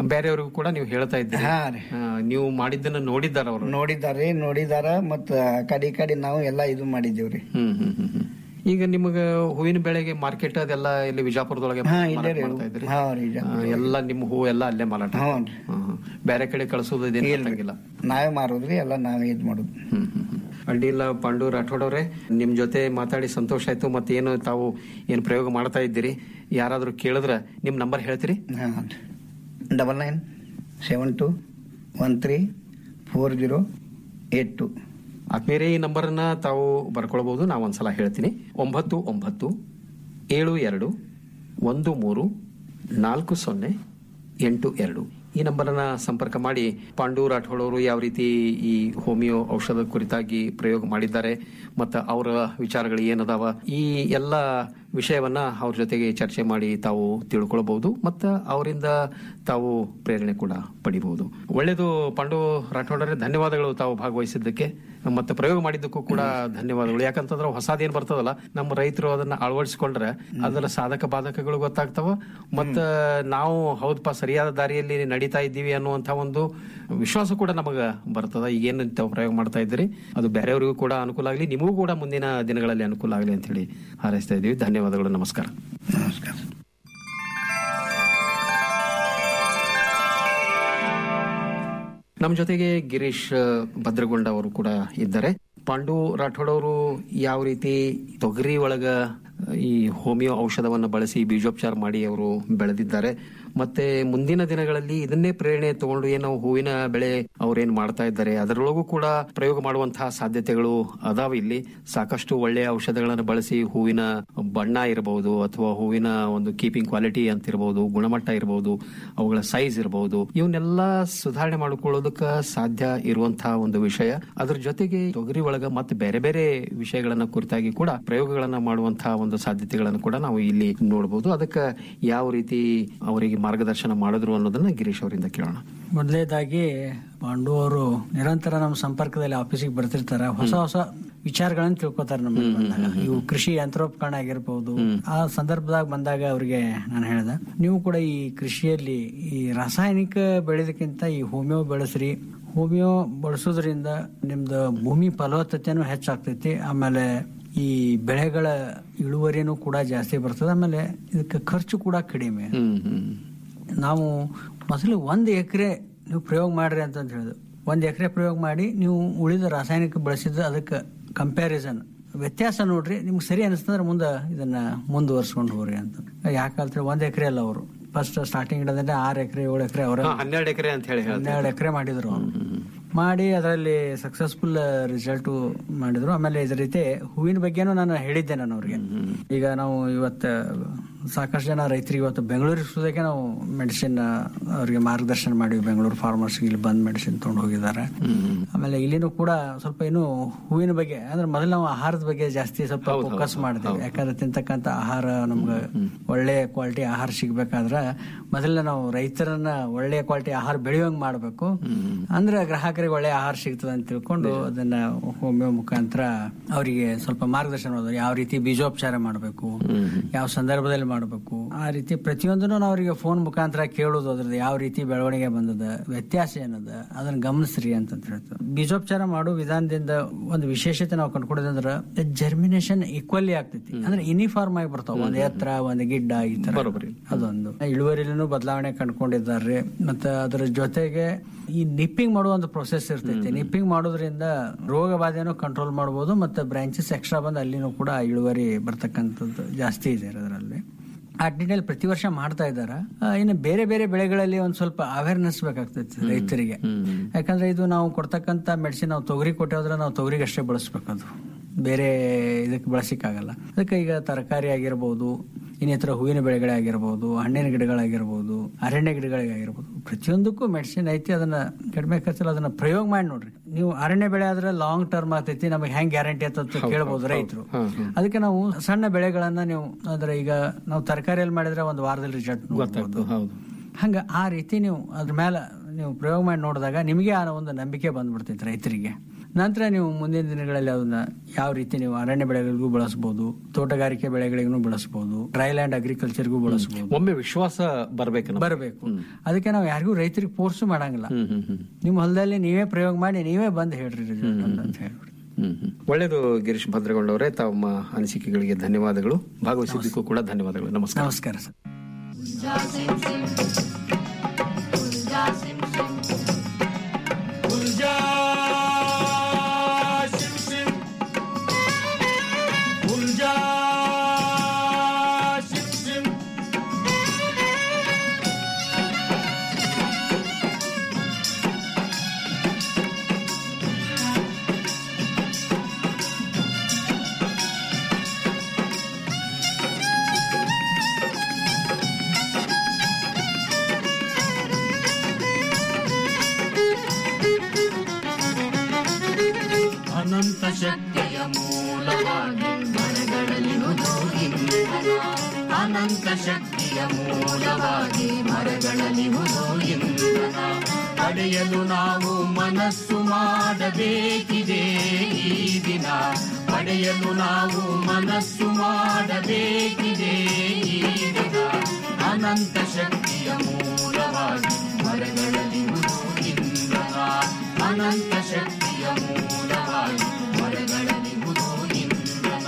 ಬೇರೆಯವ್ರಿಗೂ ಕೂಡ ನೀವು ಹೇಳ್ತಾ ಇದ್ದೀರಿ ಹಾ ರೀ. ಆ, ನೀವು ಮಾಡಿದ್ದನ್ನ ನೋಡಿದ್ದಾರ ಅವರು ನೋಡಿದಾರೆ ನೋಡಿದಾರ ಮತ್ತ ಆ ಕಡೆ ಈ ಕಡೆ ನಾವು ಎಲ್ಲಾ ಇದು ಮಾಡಿದೇವ್ರಿ ಹ್ಮ್ ಹ್ಮ್ ಹ್ಮ್ ಹ್ಮ್. ಈಗ ನಿಮಗ ಹೂವಿನ ಬೆಳೆಗೆ ಮಾರ್ಕೆಟ್ ಅದೆಲ್ಲ ಇಲ್ಲಿ ವಿಜಾಪುರದೊಳಗೆ ಹಾ, ಮಾರಾಟ ಇಲ್ಲೇ ರೀ. ಮಾಡ್ತಾ ಇದ್ರಿ ಹಾ ರೀ, ವಿಜಾಪುರ. ಆ, ಎಲ್ಲ ನಿಮ್ಮ ಹೂ ಎಲ್ಲ ಅಲ್ಲೇ ಮಾರಾಟ ಹ್ಞೂ ಹಾ, ಹಾ. ಬೇರೆ ಕಡೆ ಕಳಿಸೋದು ಇದೇನು ಗೊತ್ತಾಗಿಲ್ಲ ನಾವೇ ಮಾರೋದ್ರಿ ಎಲ್ಲ ನಾವೇ ಇದ್ ಮಾಡೋದು ಹ್ಮ್ ಹ್ಮ್ ಹ್ಮ್. ಅಡ್ಡಿಲ್ಲ ಪಾಂಡು ರಾಠೋಡ್ ಅವರೇ ನಿಮ್ ಜೊತೆ ಮಾತಾಡಿ ಸಂತೋಷ ಆಯ್ತು ಮತ್ತೆ ಏನು ತಾವು ಏನ್ ಪ್ರಯೋಗ ಮಾಡ್ತಾ ಇದ್ದೀರಿ ಯಾರಾದ್ರೂ ಕೇಳಿದ್ರ ನಿಮ್ ನಂಬರ್ ಹೇಳ್ತೀರಿ ಹಾ double nine seven two one three four zero eight two ಆದ್ಮೇಲೆ ಈ ನಂಬರ್ನ ತಾವು ಬರ್ಕೊಳ್ಬಹುದು ನಾವು ಒಂದ್ಸಲ ಹೇಳ್ತೀನಿ ಒಂಬತ್ತು ಒಂಬತ್ತು ಏಳು ಎರಡು ಒಂದು ಮೂರು ನಾಲ್ಕು ಸೊನ್ನೆ ಎಂಟು ಎರಡು ಈ ನಂಬರನ್ನ ಸಂಪರ್ಕ ಮಾಡಿ ಪಾಂಡು ರಾಠೋಡ್ ಅವರು ಯಾವ ರೀತಿ ಈ ಹೋಮಿಯೋ ಔಷಧ ಕುರಿತಾಗಿ ಪ್ರಯೋಗ ಮಾಡಿದ್ದಾರೆ ಮತ್ತು ಅವರ ವಿಚಾರಗಳು ಏನದಾವ ಈ ಎಲ್ಲ ವಿಷಯವನ್ನ ಅವ್ರ ಜೊತೆಗೆ ಚರ್ಚೆ ಮಾಡಿ ತಾವು ತಿಳ್ಕೊಳ್ಬಹುದು ಮತ್ತು ಅವರಿಂದ ತಾವು ಪ್ರೇರಣೆ ಕೂಡ ಪಡಿಬಹುದು ಒಳ್ಳೆಯದು ಪಾಂಡು ರಾಠೋಡ್ ಅವರೇ ಧನ್ಯವಾದಗಳು ತಾವು ಭಾಗವಹಿಸಿದ್ದಕ್ಕೆ ಮತ್ತೆ ಪ್ರಯೋಗ ಮಾಡಿದ್ದಕ್ಕೂ ಕೂಡ ಧನ್ಯವಾದಗಳು ಯಾಕಂತಂದ್ರೆ ಹೊಸದೇನ್ ಬರ್ತದಲ್ಲ ನಮ್ಮ ರೈತರು ಅದನ್ನ ಅಳವಡಿಸಿಕೊಂಡ್ರೆ ಅದರ ಸಾಧಕ ಬಾಧಕಗಳು ಗೊತ್ತಾಗ್ತಾವ ಮತ್ತ ನಾವು ಹೌದಪ್ಪ ಸರಿಯಾದ ದಾರಿಯಲ್ಲಿ ನಡೀತಾ ಇದ್ದೀವಿ ಅನ್ನುವಂತ ಒಂದು ವಿಶ್ವಾಸ ಕೂಡ ನಮಗ ಬರ್ತದ ಈಗೇನು ತಾವು ಪ್ರಯೋಗ ಮಾಡ್ತಾ ಇದ್ದೀರಿ ಅದು ಬೇರೆಯವರಿಗೂ ಕೂಡ ಅನುಕೂಲ ಆಗಲಿ ನಿಮಗೂ ಕೂಡ ಮುಂದಿನ ದಿನಗಳಲ್ಲಿ ಅನುಕೂಲ ಆಗಲಿ ಅಂತ ಹೇಳಿ ಹಾರೈಸ್ತಾ ಇದ್ದೀವಿ ಧನ್ಯವಾದಗಳು ನಮಸ್ಕಾರ ನಮಸ್ಕಾರ ನಮ್ಮ ಜೊತೆಗೆ ಗಿರೀಶ್ ಭದ್ರಗೊಂಡ ಅವರು ಕೂಡ ಇದ್ದಾರೆ ಪಾಂಡು ರಾಠೋಡ್ ಅವರು ಯಾವ ರೀತಿ ತೊಗರಿ ಒಳಗ ಈ ಹೋಮಿಯೋ ಔಷಧವನ್ನ ಬಳಸಿ ಬೀಜೋಪಚಾರ ಮಾಡಿ ಅವರು ಬೆಳೆದಿದ್ದಾರೆ ಮತ್ತೆ ಮುಂದಿನ ದಿನಗಳಲ್ಲಿ ಇದನ್ನೇ ಪ್ರೇರಣೆ ತಗೊಂಡು ಏನು ಹೂವಿನ ಬೆಳೆ ಅವ್ರೇನ್ ಮಾಡ್ತಾ ಇದ್ದಾರೆ ಅದರೊಳಗೂ ಕೂಡ ಪ್ರಯೋಗ ಮಾಡುವಂತಹ ಸಾಧ್ಯತೆಗಳು ಅದಾವ ಇಲ್ಲಿ ಸಾಕಷ್ಟು ಒಳ್ಳೆಯ ಔಷಧಗಳನ್ನು ಬಳಸಿ ಹೂವಿನ ಬಣ್ಣ ಇರಬಹುದು ಅಥವಾ ಹೂವಿನ ಒಂದು ಕೀಪಿಂಗ್ ಕ್ವಾಲಿಟಿ ಅಂತ ಇರಬಹುದು ಗುಣಮಟ್ಟ ಇರಬಹುದು ಅವುಗಳ ಸೈಜ್ ಇರಬಹುದು ಇವನ್ನೆಲ್ಲ ಸುಧಾರಣೆ ಮಾಡಿಕೊಳ್ಳೋದಕ್ಕ ಸಾಧ್ಯ ಇರುವಂತಹ ಒಂದು ವಿಷಯ ಅದ್ರ ಜೊತೆಗೆ ತೊಗರಿ ಒಳಗ ಮತ್ತೆ ಬೇರೆ ಬೇರೆ ವಿಷಯಗಳನ್ನ ಕುರಿತಾಗಿ ಕೂಡ ಪ್ರಯೋಗಗಳನ್ನ ಮಾಡುವಂತಹ ಒಂದು ಸಾಧ್ಯತೆಗಳನ್ನು ಕೂಡ ನಾವು ಇಲ್ಲಿ ನೋಡಬಹುದು ಅದಕ್ಕೆ ಯಾವ ರೀತಿ ಅವರಿಗೆ ಮಾರ್ಗದರ್ಶನ ಮಾಡಿದ್ರು ಅನ್ನೋದನ್ನ ಗಿರೀಶ್ ಅವರಿಂದ ಕೇಳೋಣ ಮೊದಲನೇದಾಗಿ ಪಾಂಡು ಅವರು ನಿರಂತರ ನಮ್ಮ ಸಂಪರ್ಕದಲ್ಲಿ ಆಫೀಸಿಗೆ ಬರ್ತಿರ್ತಾರೆ ಹೊಸ ಹೊಸ ವಿಚಾರಗಳನ್ನ ತಿಳ್ಕೊತಾರೆ ನಮ್ಮ ಬಂದಾಗ ಇವು ಕೃಷಿ ಯಂತ್ರೋಪಕರಣ ಆಗಿರ್ಬಹುದು ಆ ಸಂದರ್ಭದಾಗ ಬಂದಾಗ ಅವ್ರಿಗೆ ನಾನು ಹೇಳ್ದೆ ನೀವು ಕೂಡ ಈ ಕೃಷಿಯಲ್ಲಿ ಈ ರಾಸಾಯನಿಕ ಬೆಳೆದಕ್ಕಿಂತ ಈ ಹೋಮಿಯೋ ಬೆಳೆಸ್ರಿ ಹೋಮಿಯೋ ಬಳಸೋದ್ರಿಂದ ನಿಮ್ದು ಭೂಮಿ ಫಲವತ್ತತೆನೂ ಹೆಚ್ಚಾಗ್ತೈತಿ ಆಮೇಲೆ ಈ ಬೆಳೆಗಳ ಇಳುವರಿನೂ ಕೂಡ ಜಾಸ್ತಿ ಬರ್ತದೆ ಆಮೇಲೆ ಇದಕ್ಕೆ ಖರ್ಚು ಕೂಡ ಕಡಿಮೆ ನಾವು ಮೊದಲು ಒಂದು ಎಕರೆ ನೀವು ಪ್ರಯೋಗ ಮಾಡ್ರಿ ಅಂತ ಹೇಳಿದ್ರು ಒಂದು ಎಕರೆ ಪ್ರಯೋಗ ಮಾಡಿ ನೀವು ಉಳಿದ ರಾಸಾಯನಿಕ ಬಳಸಿದ ಅದಕ್ಕೆ ಕಂಪ್ಯಾರಿಸನ್ ವ್ಯತ್ಯಾಸ ನೋಡ್ರಿ ನಿಮ್ಗೆ ಸರಿ ಅನಿಸ್ತಂದ್ರೆ ಮುಂದೆ ಇದನ್ನ ಮುಂದುವರ್ಸ್ಕೊಂಡು ಹೋಗ್ರಿ ಅಂತ ಯಾಕಂದ್ರೆ ಒಂದ್ ಎಕರೆ ಅಲ್ಲ ಅವರು ಫಸ್ಟ್ ಸ್ಟಾರ್ಟಿಂಗ್ ಇಡೋದ್ರೆ ಆರು ಎಕರೆ ಏಳು ಎಕರೆ ಅವರ ಹಾ, ಹನ್ನೆರಡು ಎಕರೆ ಅಂತ ಹೇಳಿ ಹೇಳ್ತಾರೆ ಹನ್ನೆರಡು ಎಕರೆ ಮಾಡಿದ್ರು ಅವ್ರು. ಮಾಡಿ ಅದರಲ್ಲಿ ಸಕ್ಸಸ್ಫುಲ್ ರಿಸಲ್ಟ್ ಮಾಡಿದ್ರು ಆಮೇಲೆ ಇದ್ರ ರೀತಿ ಹೂವಿನ ಬಗ್ಗೆನೂ ನಾನು ಹೇಳಿದ್ದೆ ನಾನು ಅವ್ರಿಗೆ ಈಗ ನಾವು ಇವತ್ತು ಸಾಕಷ್ಟು ಜನ ರೈತರಿಗೆ ಇವತ್ತು ಬೆಂಗಳೂರಿಗೆ ಸುದಕ್ಕೆ ನಾವು ಮೆಡಿಸಿನ್ ಅವ್ರಿಗೆ ಮಾರ್ಗದರ್ಶನ ಮಾಡಿವಿ ಬೆಂಗಳೂರು ಫಾರ್ಮರ್ಸ್ ಇಲ್ಲಿ ಬಂದ್ ಮೆಡಿಸಿನ್ ತಗೊಂಡು ಹೋಗಿದ್ದಾರೆ ಆಮೇಲೆ ಇಲ್ಲಿನೂ ಕೂಡ ಸ್ವಲ್ಪ ಏನು ಹೂವಿನ ಬಗ್ಗೆ ಅಂದ್ರೆ ಮೊದಲು ನಾವು ಆಹಾರದ ಬಗ್ಗೆ ಜಾಸ್ತಿ ಸ್ವಲ್ಪ ಫೋಕಸ್ ಮಾಡಿದ್ವಿ ಯಾಕಂದ್ರೆ ತಿಂತಕ್ಕಂತ ಆಹಾರ ನಮ್ಗೆ ಒಳ್ಳೆ ಕ್ವಾಲಿಟಿ ಆಹಾರ ಸಿಗ್ಬೇಕಾದ್ರೆ ಮೊದಲ ನಾವು ರೈತರನ್ನ ಒಳ್ಳೆ ಕ್ವಾಲಿಟಿ ಆಹಾರ ಬೆಳೆಯೋಂಗ್ ಮಾಡ್ಬೇಕು ಅಂದ್ರೆ ಗ್ರಾಹಕರಿಗೆ ಒಳ್ಳೆ ಆಹಾರ ಸಿಗ್ತದೆ ಅಂತ ತಿಳ್ಕೊಂಡು ಅದನ್ನ ಹೋಮಿಯೋ ಮುಖಾಂತರ ಅವರಿಗೆ ಸ್ವಲ್ಪ ಮಾರ್ಗದರ್ಶನ ಮಾಡೋದು ಯಾವ ರೀತಿ ಬೀಜೋಪಚಾರ ಮಾಡಬೇಕು ಯಾವ ಸಂದರ್ಭದಲ್ಲಿ ಮಾಡಬೇಕು ಆ ರೀತಿ ಪ್ರತಿಯೊಂದನ್ನು ನಾವು ಅವರಿಗೆ ಫೋನ್ ಮುಖಾಂತರ ಕೇಳೋದು ಅದ್ರದ್ದು ಯಾವ ರೀತಿ ಬೆಳವಣಿಗೆ ಬಂದದ ವ್ಯತ್ಯಾಸ ಏನದ ಅದನ್ನ ಗಮನಿಸ್ರಿ ಅಂತ ಹೇಳ್ತಾರೆ ಬೀಜೋಪಚಾರ ಮಾಡೋ ವಿಧಾನದಿಂದ ಒಂದು ವಿಶೇಷತೆ ನಾವು ಕಂಡುಕೊಡೋದಂದ್ರ ಜರ್ಮಿನೇಷನ್ ಈಕ್ವಲಿ ಆಗ್ತೈತಿ ಅಂದ್ರೆ ಯೂನಿಫಾರ್ಮ್ ಆಗಿ ಬರ್ತಾವ ಒಂದ್ ಎತ್ತರ ಒಂದ್ ಗಿಡ್ಡ ಈ ತರ ಅದೊಂದು ಇಳುವರಿಲೂ ಬದಲಾವಣೆ ಕಂಡುಕೊಂಡಿದ್ದಾರೆ ಮತ್ತೆ ಅದರ ಜೊತೆಗೆ ಈ ನಿಪ್ಪಿಂಗ್ ಮಾಡೋ ಒಂದು ಪ್ರೊಸೆಸ್ ಇರ್ತೈತಿ ನಿಪ್ಪಿಂಗ್ ಮಾಡೋದ್ರಿಂದ ರೋಗ ಬಾಧೆನೂ ಕಂಟ್ರೋಲ್ ಮಾಡಬಹುದು ಮತ್ತೆ ಬ್ರಾಂಚಸ್ ಎಕ್ಸ್ಟ್ರಾ ಬಂದು ಅಲ್ಲಿನೂ ಕೂಡ ಇಳುವರಿ ಬರ್ತಕ್ಕಂಥದ್ದು ಜಾಸ್ತಿ ಇದೆ ಅದರಲ್ಲಿ ಆ ನಿಟ್ಟಿನಲ್ಲಿ ಪ್ರತಿ ವರ್ಷ ಮಾಡ್ತಾ ಇದಾರ ಆ, ಇನ್ನು ಬೇರೆ ಬೇರೆ ಬೆಳೆಗಳಲ್ಲಿ ಒಂದ್ ಸ್ವಲ್ಪ ಅವೇರ್ನೆಸ್ ಬೇಕಾಗ್ತೈತಿ ರೈತರಿಗೆ ಯಾಕಂದ್ರೆ ಇದು ನಾವು ಕೊಡ್ತಕ್ಕಂತ ಮೆಡಿಸಿನ್ ನಾವು ತೊಗರಿ ಕೊಟ್ಟೋದ್ರೆ ನಾವು ತೊಗರಿಗೆ ಅಷ್ಟೇ ಬಳಸ್ಬೇಕದು ಬೇರೆ ಇದಕ್ಕೆ ಬಳಸಿಕ್ಕಾಗಲ್ಲ ಅದಕ್ಕೆ ಈಗ ತರಕಾರಿ ಆಗಿರ್ಬೋದು ಇನ್ನಿತರ ಹೂವಿನ ಬೆಳೆಗಳೇ ಆಗಿರ್ಬೋದು ಹಣ್ಣಿನ ಗಿಡಗಳಾಗಿರ್ಬೋದು ಅರಣ್ಯ ಗಿಡಗಳಿಗಾಗಿರ್ಬೋದು ಪ್ರತಿಯೊಂದಕ್ಕೂ ಮೆಡಿಸಿನ್ ಐತಿ ಅದನ್ನ ಕಡಿಮೆ ಖರ್ಚಲ್ಲಿ ಅದನ್ನ ಪ್ರಯೋಗ ಮಾಡಿ ನೋಡ್ರಿ ನೀವು ಅರಣ್ಯ ಬೆಳೆ ಆದ್ರೆ ಲಾಂಗ್ ಟರ್ಮ್ ಆಗ್ತೈತಿ ನಮಗೆ ಹೆಂಗ್ ಗ್ಯಾರಂಟಿ ಅಂತ ಕೇಳ್ಬೋದು ರೈತರು ಅದಕ್ಕೆ ನಾವು ಸಣ್ಣ ಬೆಳೆಗಳನ್ನ ನೀವು ಅಂದ್ರೆ ಈಗ ನಾವು ತರಕಾರಿಯಲ್ಲಿ ಮಾಡಿದ್ರೆ ಒಂದು ವಾರದಲ್ಲಿ ರಿಸಲ್ಟ್ ಗೊತ್ತಾಗ್ತದೆ ಹೌದು ಹಂಗ ಆ ರೀತಿ ನೀವು ಅದ್ರ ಮೇಲೆ ನೀವು ಪ್ರಯೋಗ ಮಾಡಿ ನೋಡಿದಾಗ ನಿಮಗೆ ಆ ಒಂದು ನಂಬಿಕೆ ಬಂದ್ಬಿಡ್ತೈತಿ ರೈತರಿಗೆ ನಂತರ ನೀವು ಮುಂದಿನ ದಿನಗಳಲ್ಲಿ ಅದನ್ನ ಯಾವ ರೀತಿ ನೀವು ಅರಣ್ಯ ಬೆಳೆಗಳಿಗೂ ಬಳಸಬಹುದು ತೋಟಗಾರಿಕೆ ಬೆಳೆಗಳಿಗೂ ಬಳಸಬಹುದು ಡ್ರೈಲ್ಯಾಂಡ್ ಅಗ್ರಿಕಲ್ಚರ್ಗೂ ಬಳಸಬಹುದು ಒಮ್ಮೆ ವಿಶ್ವಾಸ ಬರ್ಬೇಕು ಬರಬೇಕು ಅದಕ್ಕೆ ನಾವು ಯಾರಿಗೂ ರೈತರಿಗೆ ಫೋರ್ಸು ಮಾಡಂಗಿಲ್ಲ ನಿಮ್ಮ ಹೊಲದಲ್ಲಿ ನೀವೇ ಪ್ರಯೋಗ ಮಾಡಿ ನೀವೇ ಬಂದು ಹೇಳ್ರಿ ರಿಸಲ್ಟ್ ಅಂತ ಹೇಳ್ಬಿಡಿ ಒಳ್ಳೆಯದು ಗಿರೀಶ್ ಭದ್ರಗೊಂಡವರೇ ತಮ್ಮ ಅನಿಸಿಕೆಗಳಿಗೆ ಧನ್ಯವಾದಗಳು ಭಾಗವಹಿಸಿದ್ದಕ್ಕೂ ಕೂಡ ಧನ್ಯವಾದಗಳು ನಮಸ್ಕಾರ ನಮಸ್ಕಾರ sir Ulja sim sim Ulja sim sim ಅನಂತ ಶಕ್ತಿಯ ಮೂಲವಾಗಿ ಮರಗಳಲಿರುವುದು ಇಂಧನ ಅನಂತ ಶಕ್ತಿಯ ಮೂಲವಾಗಿ ಮರಗಳಲಿರುವುದು ಇಂಧನ ಪಡೆಯಲು ನಾವು ಮನಸ್ಸು ಮಾಡಬೇಕಿದೆ ಈ ದಿನ ಪಡೆಯಲು ನಾವು ಮನಸ್ಸು ಮಾಡಬೇಕಿದೆ ಈ ದಿನ ಅನಂತ ಶಕ್ತಿಯ ಮೂಲವಾಗಿ ಮರಗಳಲಿರುವುದು ಇಂಧನ ಅನಂತ ಶಕ್ತಿಯ ಮೂಲವಾಗಿ ಮರಗಳಲಿರುವುದು ಇಂಧನ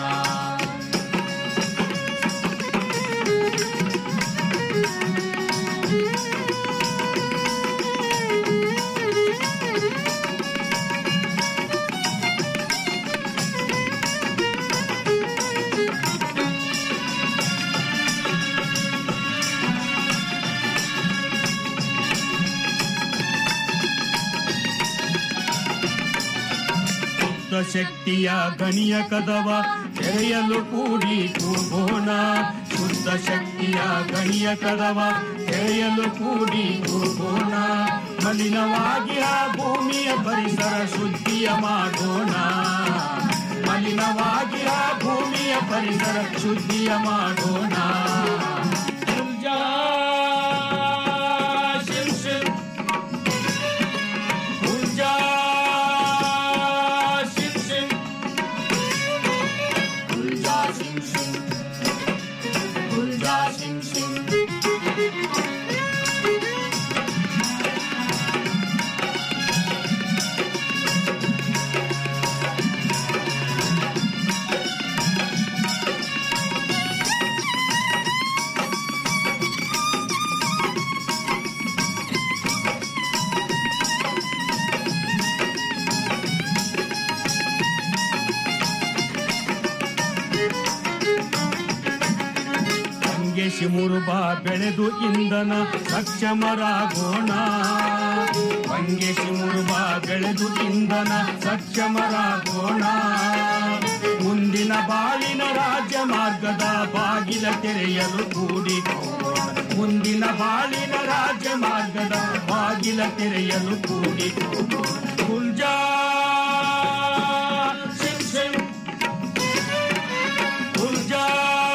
ಶುದ್ಧ ಶಕ್ತಿಯ ಗಣಿಯ ಕದವ ತೆರೆಯಲು ಕೂಡಿ ಕೂಗೋಣ ಶುದ್ಧ ಶಕ್ತಿಯ ಗಣಿಯ ಕದವ ತೆರೆಯಲು ಕೂಡಿ ಕೂಗೋಣ ಮಲಿನವಾಗಿ ಆ ಭೂಮಿಯ ಪರಿಸರ ಶುದ್ಧಿಯ ಮಾಡೋಣ ಮಲಿನವಾಗಿ ಆ ಭೂಮಿಯ ಪರಿಸರ ಶುದ್ಧಿಯ ಮಾಡೋಣ ಉರ್ಜಾ ಶಿವ್ ಶಿವ್ ಉರ್ಜಾ ಶಿವ್ ಶಿವ್ ಉರ್ಜಾ ಶಿವ್ ಶಿವ್ ಉರ್ಜಾ ಶಿವ್ ಶಿವ್ ಹಂಗೆ ಶಿಮುರುಬ ಬೆಳೆದು ಇಂಧನ ಸಕ್ಷಮರಾಗೋಣ ಹಂಗೆ ಶಿಮುರುಬ ಬೆಳೆದು ಇಂಧನ ಸಕ್ಷಮರಾಗೋಣ ಮುಂದಿನ ಬಾಳಿನ ರಾಜ್ಯ ಮಾರ್ಗದ ಬಾಗಿಲ ತೆರೆಯಲು ಕೂಡಿಕೋಣ ಮುಂದಿನ ಬಾಳಿನ ರಾಜ್ಯ ಮಾರ್ಗದ ಬಾಗಿಲ ತೆರೆಯಲು ಕೂಡಿಕೋಣ ಗುಲ್ಜಾ ಶಿವ್ ಶಿವ್ ಗುಲ್ಜಾ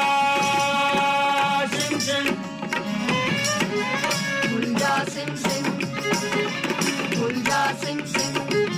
ಶಿವ್ ಶಿವ್ ಗುಲ್ಜಾ ಶಿವ್ ಶಿವ್ ಗುಲ್ಜಾ ಶಿವ್ ಶಿವ್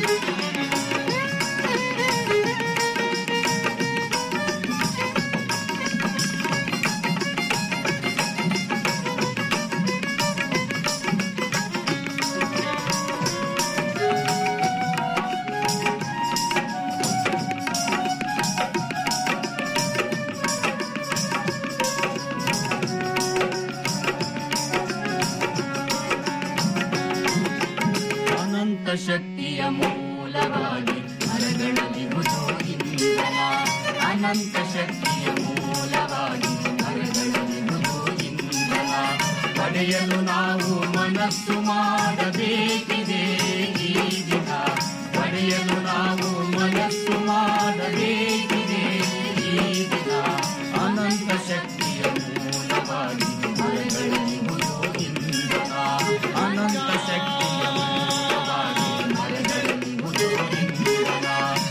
ಅನಂತ ಶಕ್ತಿಯ ಮೂಲವಾಗಿ ಮರಗಳಲ್ಲಿರುವುದು ಇಂಧನ ಅನಂತ ಶಕ್ತಿಯ ಮೂಲವಾಗಿ ಮರಗಳಲ್ಲಿರುವುದು ಇಂಧನ ಪಡೆಯಲು ನಾವು ಮನಸ್ಸು ಮಾಡಬೇಕಿದೆ ಈ ದಿನ ಪಡೆಯಲು ನಾವು ಮನಸ್ಸು ಮಾಡಬೇಕಿದೆ ಈ ದಿನ ಅನಂತ ಶಕ್ತಿಯ ಮೂಲವಾಗಿ ಮರಗಳಲ್ಲಿರುವುದು ಇಂಧನ ಅನಂತ ಶಕ್ತಿಯ ಮೂಲವಾಗಿ ಮರಗಳಲ್ಲಿರುವುದು ಇಂಧನ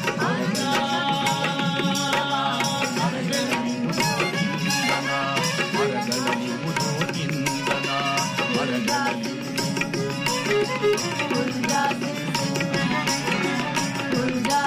ಮರಗಳಲ್ಲಿರುವುದು ಇಂಧನ ಮರಗಳಲ್ಲಿ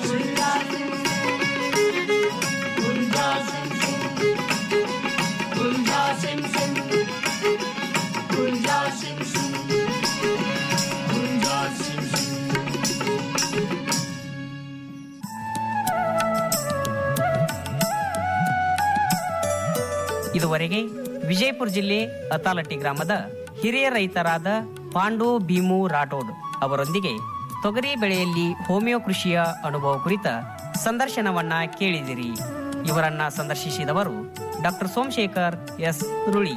ಇದುವರೆಗೆ ವಿಜಯಪುರ ಜಿಲ್ಲೆ ಅತಾಲಟ್ಟಿ ಗ್ರಾಮದ ಹಿರಿಯ ರೈತರಾದ ಪಾಂಡು ಭೀಮು ರಾಠೋಡ್ ಅವರೊಂದಿಗೆ ತೊಗರಿ ಬೆಳೆಯಲ್ಲಿ ಹೋಮಿಯೋ ಕೃಷಿಯ ಅನುಭವ ಕುರಿತ ಸಂದರ್ಶನವನ್ನ ಕೇಳಿದಿರಿ ಇವರನ್ನ ಸಂದರ್ಶಿಸಿದವರು ಡಾಕ್ಟರ್ ಸೋಮಶೇಖರ್ ಎಸ್ ರುಳಿ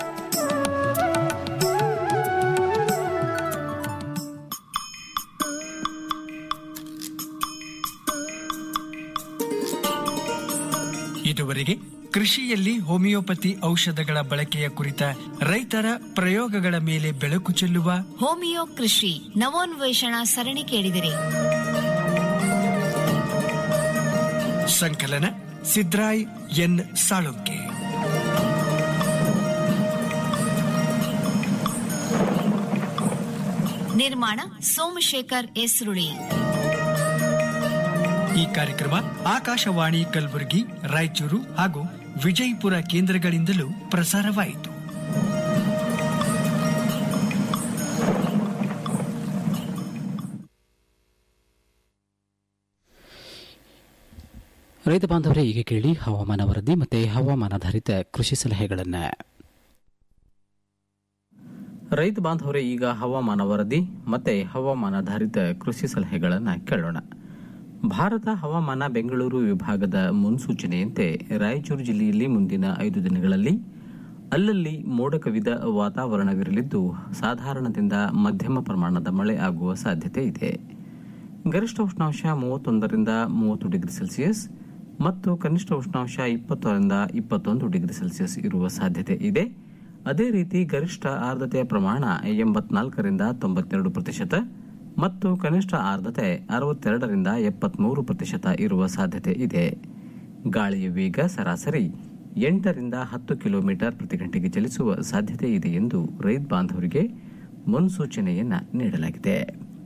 ಇದುವರೆಗೆ ಕೃಷಿಯಲ್ಲಿ ಹೋಮಿಯೋಪತಿ ಔಷಧಗಳ ಬಳಕೆಯ ಕುರಿತ ರೈತರ ಪ್ರಯೋಗಗಳ ಮೇಲೆ ಬೆಳಕು ಚೆಲ್ಲುವ ಹೋಮಿಯೋ ಕೃಷಿ ನವೋನ್ವೇಷಣಾ ಸರಣಿ ಕೇಳಿದಿರಿ ಸಂಕಲನ ಸಿದ್ರಾಯ್ ಎನ್ ಸಾಳುಂಕೆ ನಿರ್ಮಾಣ ಸೋಮಶೇಖರ್ ಎಸ್ ರುಳಿ ಈ ಕಾರ್ಯಕ್ರಮ ಆಕಾಶವಾಣಿ ಕಲಬುರಗಿ ರಾಯಚೂರು ಹಾಗೂ ವಿಜಯಪುರ ಕೇಂದ್ರಗಳಿಂದಲೂ ಪ್ರಸಾರವಾಯಿತು ರೈತ ಬಾಂಧವರೇ ಈಗ ಕೇಳಿ ಹವಾಮಾನ ವರದಿ ಮತ್ತು ಹವಾಮಾನಾಧಾರಿತ ಕೃಷಿ ಸಲಹೆಗಳನ್ನು ರೈತ ಬಾಂಧವರೇ ಈಗ ಹವಾಮಾನ ವರದಿ ಮತ್ತೆ ಹವಾಮಾನಾಧಾರಿತ ಕೃಷಿ ಸಲಹೆಗಳನ್ನು ಕೇಳೋಣ ಭಾರತ ಹವಾಮಾನ ಬೆಂಗಳೂರು ವಿಭಾಗದ ಮುನ್ಸೂಚನೆಯಂತೆ ರಾಯಚೂರು ಜಿಲ್ಲೆಯಲ್ಲಿ ಮುಂದಿನ ಐದು ದಿನಗಳಲ್ಲಿ ಅಲ್ಲಲ್ಲಿ ಮೋಡ ಕವಿದ ವಾತಾವರಣವಿರಲಿದ್ದು ಸಾಧಾರಣದಿಂದ ಮಧ್ಯಮ ಪ್ರಮಾಣದ ಮಳೆ ಆಗುವ ಸಾಧ್ಯತೆ ಇದೆ ಗರಿಷ್ಠ ಉಷ್ಣಾಂಶ ಮೂವತ್ತೊಂದರಿಂದ ಮೂವತ್ತು ಡಿಗ್ರಿ ಸೆಲ್ಸಿಯಸ್ ಮತ್ತು ಕನಿಷ್ಠ ಉಷ್ಣಾಂಶ ಇಪ್ಪತ್ತರಿಂದ ಇಪ್ಪತ್ತೊಂದು ಡಿಗ್ರಿ ಸೆಲ್ಸಿಯಸ್ ಇರುವ ಸಾಧ್ಯತೆ ಇದೆ ಅದೇ ರೀತಿ ಗರಿಷ್ಠ ಆರ್ದ್ರತೆಯ ಪ್ರಮಾಣ ಎಂಬತ್ನಾಲ್ಕರಿಂದ ತೊಂಬತ್ತೆರಡು ಪ್ರತಿಶತ ಮತ್ತು ಕನಿಷ್ಠ ಆರ್ದ್ರತೆ ಅರವತ್ತೆರಡರಿಂದ ಎಪ್ಪತ್ಮೂರು ಪ್ರತಿಶತ ಇರುವ ಸಾಧ್ಯತೆ ಇದೆ ಗಾಳಿಯ ವೇಗ ಸರಾಸರಿ ಎಂಟರಿಂದ ಹತ್ತು ಕಿಲೋಮೀಟರ್ ಪ್ರತಿ ಗಂಟೆಗೆ ಚಲಿಸುವ ಸಾಧ್ಯತೆ ಇದೆ ಎಂದು ರೈತ ಬಾಂಧವರಿಗೆ ಮುನ್ಸೂಚನೆಯನ್ನ ನೀಡಲಾಗಿದೆ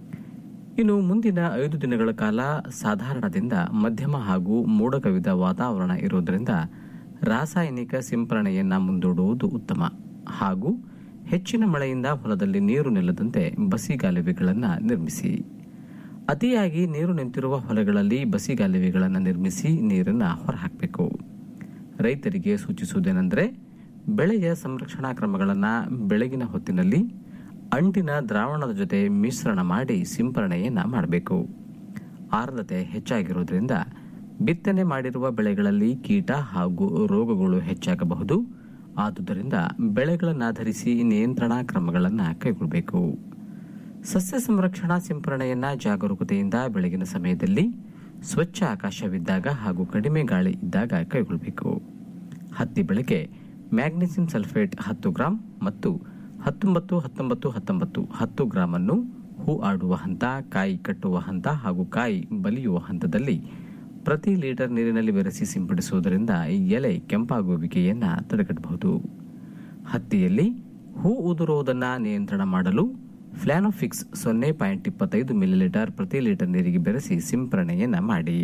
ಇನ್ನು ಮುಂದಿನ ಐದು ದಿನಗಳ ಕಾಲ ಸಾಧಾರಣದಿಂದ ಮಧ್ಯಮ ಹಾಗೂ ಮೋಡ ಕವಿದ ವಾತಾವರಣ ಇರುವುದರಿಂದ ರಾಸಾಯನಿಕ ಸಿಂಪರಣೆಯನ್ನ ಮುಂದೂಡುವುದು ಉತ್ತಮ ಹಾಗೂ ಹೆಚ್ಚಿನ ಮಳೆಯಿಂದ ಹೊಲದಲ್ಲಿ ನೀರು ನಿಲ್ಲದಂತೆ ಬಸಿಗಾಲುವೆಗಳನ್ನು ನಿರ್ಮಿಸಿ ಅತಿಯಾಗಿ ನೀರು ನಿಂತಿರುವ ಹೊಲಗಳಲ್ಲಿ ಬಸಿಗಾಲುವೆಗಳನ್ನು ನಿರ್ಮಿಸಿ ನೀರನ್ನು ಹೊರಹಾಕಬೇಕು ರೈತರಿಗೆ ಸೂಚಿಸುವುದೇನೆಂದರೆ ಬೆಳೆಯ ಸಂರಕ್ಷಣಾ ಕ್ರಮಗಳನ್ನು ಬೆಳಗಿನ ಹೊತ್ತಿನಲ್ಲಿ ಅಂಟಿನ ದ್ರಾವಣದ ಜೊತೆ ಮಿಶ್ರಣ ಮಾಡಿ ಸಿಂಪರಣೆಯನ್ನ ಮಾಡಬೇಕು ಆರ್ದ್ರತೆ ಹೆಚ್ಚಾಗಿರುವುದರಿಂದ ಬಿತ್ತನೆ ಮಾಡಿರುವ ಬೆಳೆಗಳಲ್ಲಿ ಕೀಟ ಹಾಗೂ ರೋಗಗಳು ಹೆಚ್ಚಾಗಬಹುದು ಆದುದರಿಂದ ಬೆಳೆಗಳನ್ನಾಧರಿಸಿ ನಿಯಂತ್ರಣಾ ಕ್ರಮಗಳನ್ನು ಕೈಗೊಳ್ಳಬೇಕು ಸಸ್ಯ ಸಂರಕ್ಷಣಾ ಸಿಂಪರಣೆಯನ್ನ ಜಾಗರೂಕತೆಯಿಂದ ಬೆಳಗಿನ ಸಮಯದಲ್ಲಿ ಸ್ವಚ್ಛ ಆಕಾಶವಿದ್ದಾಗ ಹಾಗೂ ಕಡಿಮೆ ಗಾಳಿ ಇದ್ದಾಗ ಕೈಗೊಳ್ಳಬೇಕು ಹತ್ತಿ ಬೆಳೆಗೆ ಮ್ಯಾಗ್ನೀಸಿಯಂ ಸಲ್ಫೇಟ್ ಹತ್ತು ಗ್ರಾಂ ಮತ್ತು ಹತ್ತೊಂಬತ್ತು ಹತ್ತೊಂಬತ್ತು ಹತ್ತೊಂಬತ್ತು ಹತ್ತು ಗ್ರಾಂ ಅನ್ನು ಹೂ ಆಡುವ ಹಂತ ಕಾಯಿ ಕಟ್ಟುವ ಹಂತ ಹಾಗೂ ಕಾಯಿ ಬಲಿಯುವ ಹಂತದಲ್ಲಿ ಪ್ರತಿ ಲೀಟರ್ ನೀರಿನಲ್ಲಿ ಬೆರೆಸಿ ಸಿಂಪಡಿಸುವುದರಿಂದ ಈ ಎಲೆ ಕೆಂಪಾಗುವಿಕೆಯನ್ನ ತಡೆಗಟ್ಟಬಹುದು ಹತ್ತಿಯಲ್ಲಿ ಹೂ ಉದುರುವುದನ್ನು ನಿಯಂತ್ರಣ ಮಾಡಲು ಫ್ಲಾನೋಫಿಕ್ಸ್ ಸೊನ್ನೆ ಪಾಯಿಂಟ್ ಇಪ್ಪತ್ತೈದು ಮಿಲಿಲೀಟರ್ ಪ್ರತಿ ಲೀಟರ್ ನೀರಿಗೆ ಬೆರೆಸಿ ಸಿಂಪರಣೆಯನ್ನ ಮಾಡಿ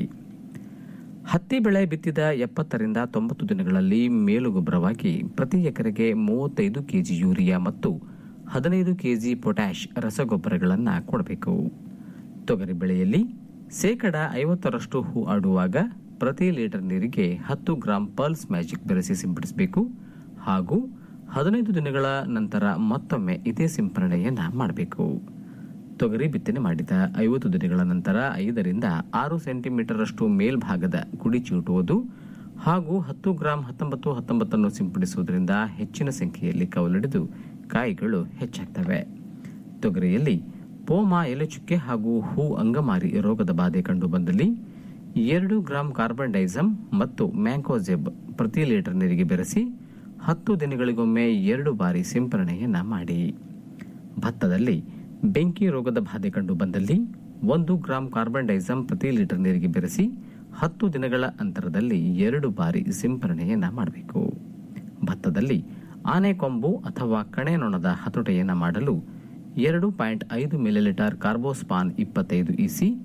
ಹತ್ತಿ ಬೆಳೆ ಬಿತ್ತಿದ ಎಪ್ಪತ್ತರಿಂದ ತೊಂಬತ್ತು ದಿನಗಳಲ್ಲಿ ಮೇಲುಗೊಬ್ಬರವಾಗಿ ಪ್ರತಿ ಎಕರೆಗೆ ಮೂವತ್ತೈದು ಕೆಜಿ ಯೂರಿಯಾ ಮತ್ತು ಹದಿನೈದು ಕೆಜಿ ಪೊಟ್ಯಾಷ್ ರಸಗೊಬ್ಬರಗಳನ್ನು ಕೊಡಬೇಕು ತೊಗರಿ ಬೆಳೆಯಲ್ಲಿ ಶೇಕಡ ಐವತ್ತರಷ್ಟು ಹೂ ಆಡುವಾಗ ಪ್ರತಿ ಲೀಟರ್ ನೀರಿಗೆ ಹತ್ತು ಗ್ರಾಂ ಪಲ್ಸ್ ಮ್ಯಾಜಿಕ್ ಬೆರೆಸಿ ಸಿಂಪಡಿಸಬೇಕು ಹಾಗೂ ಹದಿನೈದು ದಿನಗಳ ನಂತರ ಮತ್ತೊಮ್ಮೆ ಇದೇ ಸಿಂಪರಣೆಯನ್ನ ಮಾಡಬೇಕು ತೊಗರಿ ಬಿತ್ತನೆ ಮಾಡಿದ ಐವತ್ತು ದಿನಗಳ ನಂತರ ಐದರಿಂದ ಆರು ಸೆಂಟಿಮೀಟರ್ ಅಷ್ಟು ಮೇಲ್ಭಾಗದ ಕುಡಿ ಚಿವುಟುವುದು ಹಾಗೂ ಹತ್ತು ಗ್ರಾಂ ಹತ್ತೊಂಬತ್ತು ಹತ್ತೊಂಬತ್ತನ್ನು ಸಿಂಪಡಿಸುವುದರಿಂದ ಹೆಚ್ಚಿನ ಸಂಖ್ಯೆಯಲ್ಲಿ ಕವಲಡಿದು ಕಾಯಿಗಳು ಹೆಚ್ಚಾಗ್ತವೆ ತೊಗರಿಯಲ್ಲಿ ಪೋಮ ಎಲೆಚುಕ್ಕೆ ಹಾಗೂ ಹೂ ಅಂಗಮಾರಿ ರೋಗದ ಬಾಧೆ ಕಂಡು ಬಂದಲ್ಲಿ ಎರಡು ಗ್ರಾಂ ಕಾರ್ಬನ್ ಡೈಸಮ್ ಮತ್ತು ಮ್ಯಾಂಕೋಜೆಬ್ ಪ್ರತಿ ಲೀಟರ್ ನೀರಿಗೆ ಬೆರೆಸಿ ಹತ್ತು ದಿನಗಳಿಗೊಮ್ಮೆ ಎರಡು ಬಾರಿ ಸಿಂಪರಣೆಯನ್ನ ಮಾಡಿ ಭತ್ತದಲ್ಲಿ ಬೆಂಕಿ ರೋಗದ ಬಾಧೆ ಕಂಡು ಬಂದಲ್ಲಿ ಒಂದು ಗ್ರಾಂ ಕಾರ್ಬನ್ ಡೈಸಮ್ ಪ್ರತಿ ಲೀಟರ್ ನೀರಿಗೆ ಬೆರೆಸಿ ಹತ್ತು ದಿನಗಳ ಅಂತರದಲ್ಲಿ ಎರಡು ಬಾರಿ ಸಿಂಪರಣೆಯನ್ನ ಮಾಡಬೇಕು ಭತ್ತದಲ್ಲಿ ಆನೆಕೊಂಬು ಅಥವಾ ಕಣೆನೊಣದ ಹತೋಟೆಯನ್ನ ಮಾಡಲು ಎರಡು ಪಾಯಿಂಟ್ ಐದು ಮಿಲಿಲೀಟರ್ ಕಾರ್ಬೋಸ್ಪಾನ್ ಇಪ್ಪತ್ತೈದು ಇಸಿ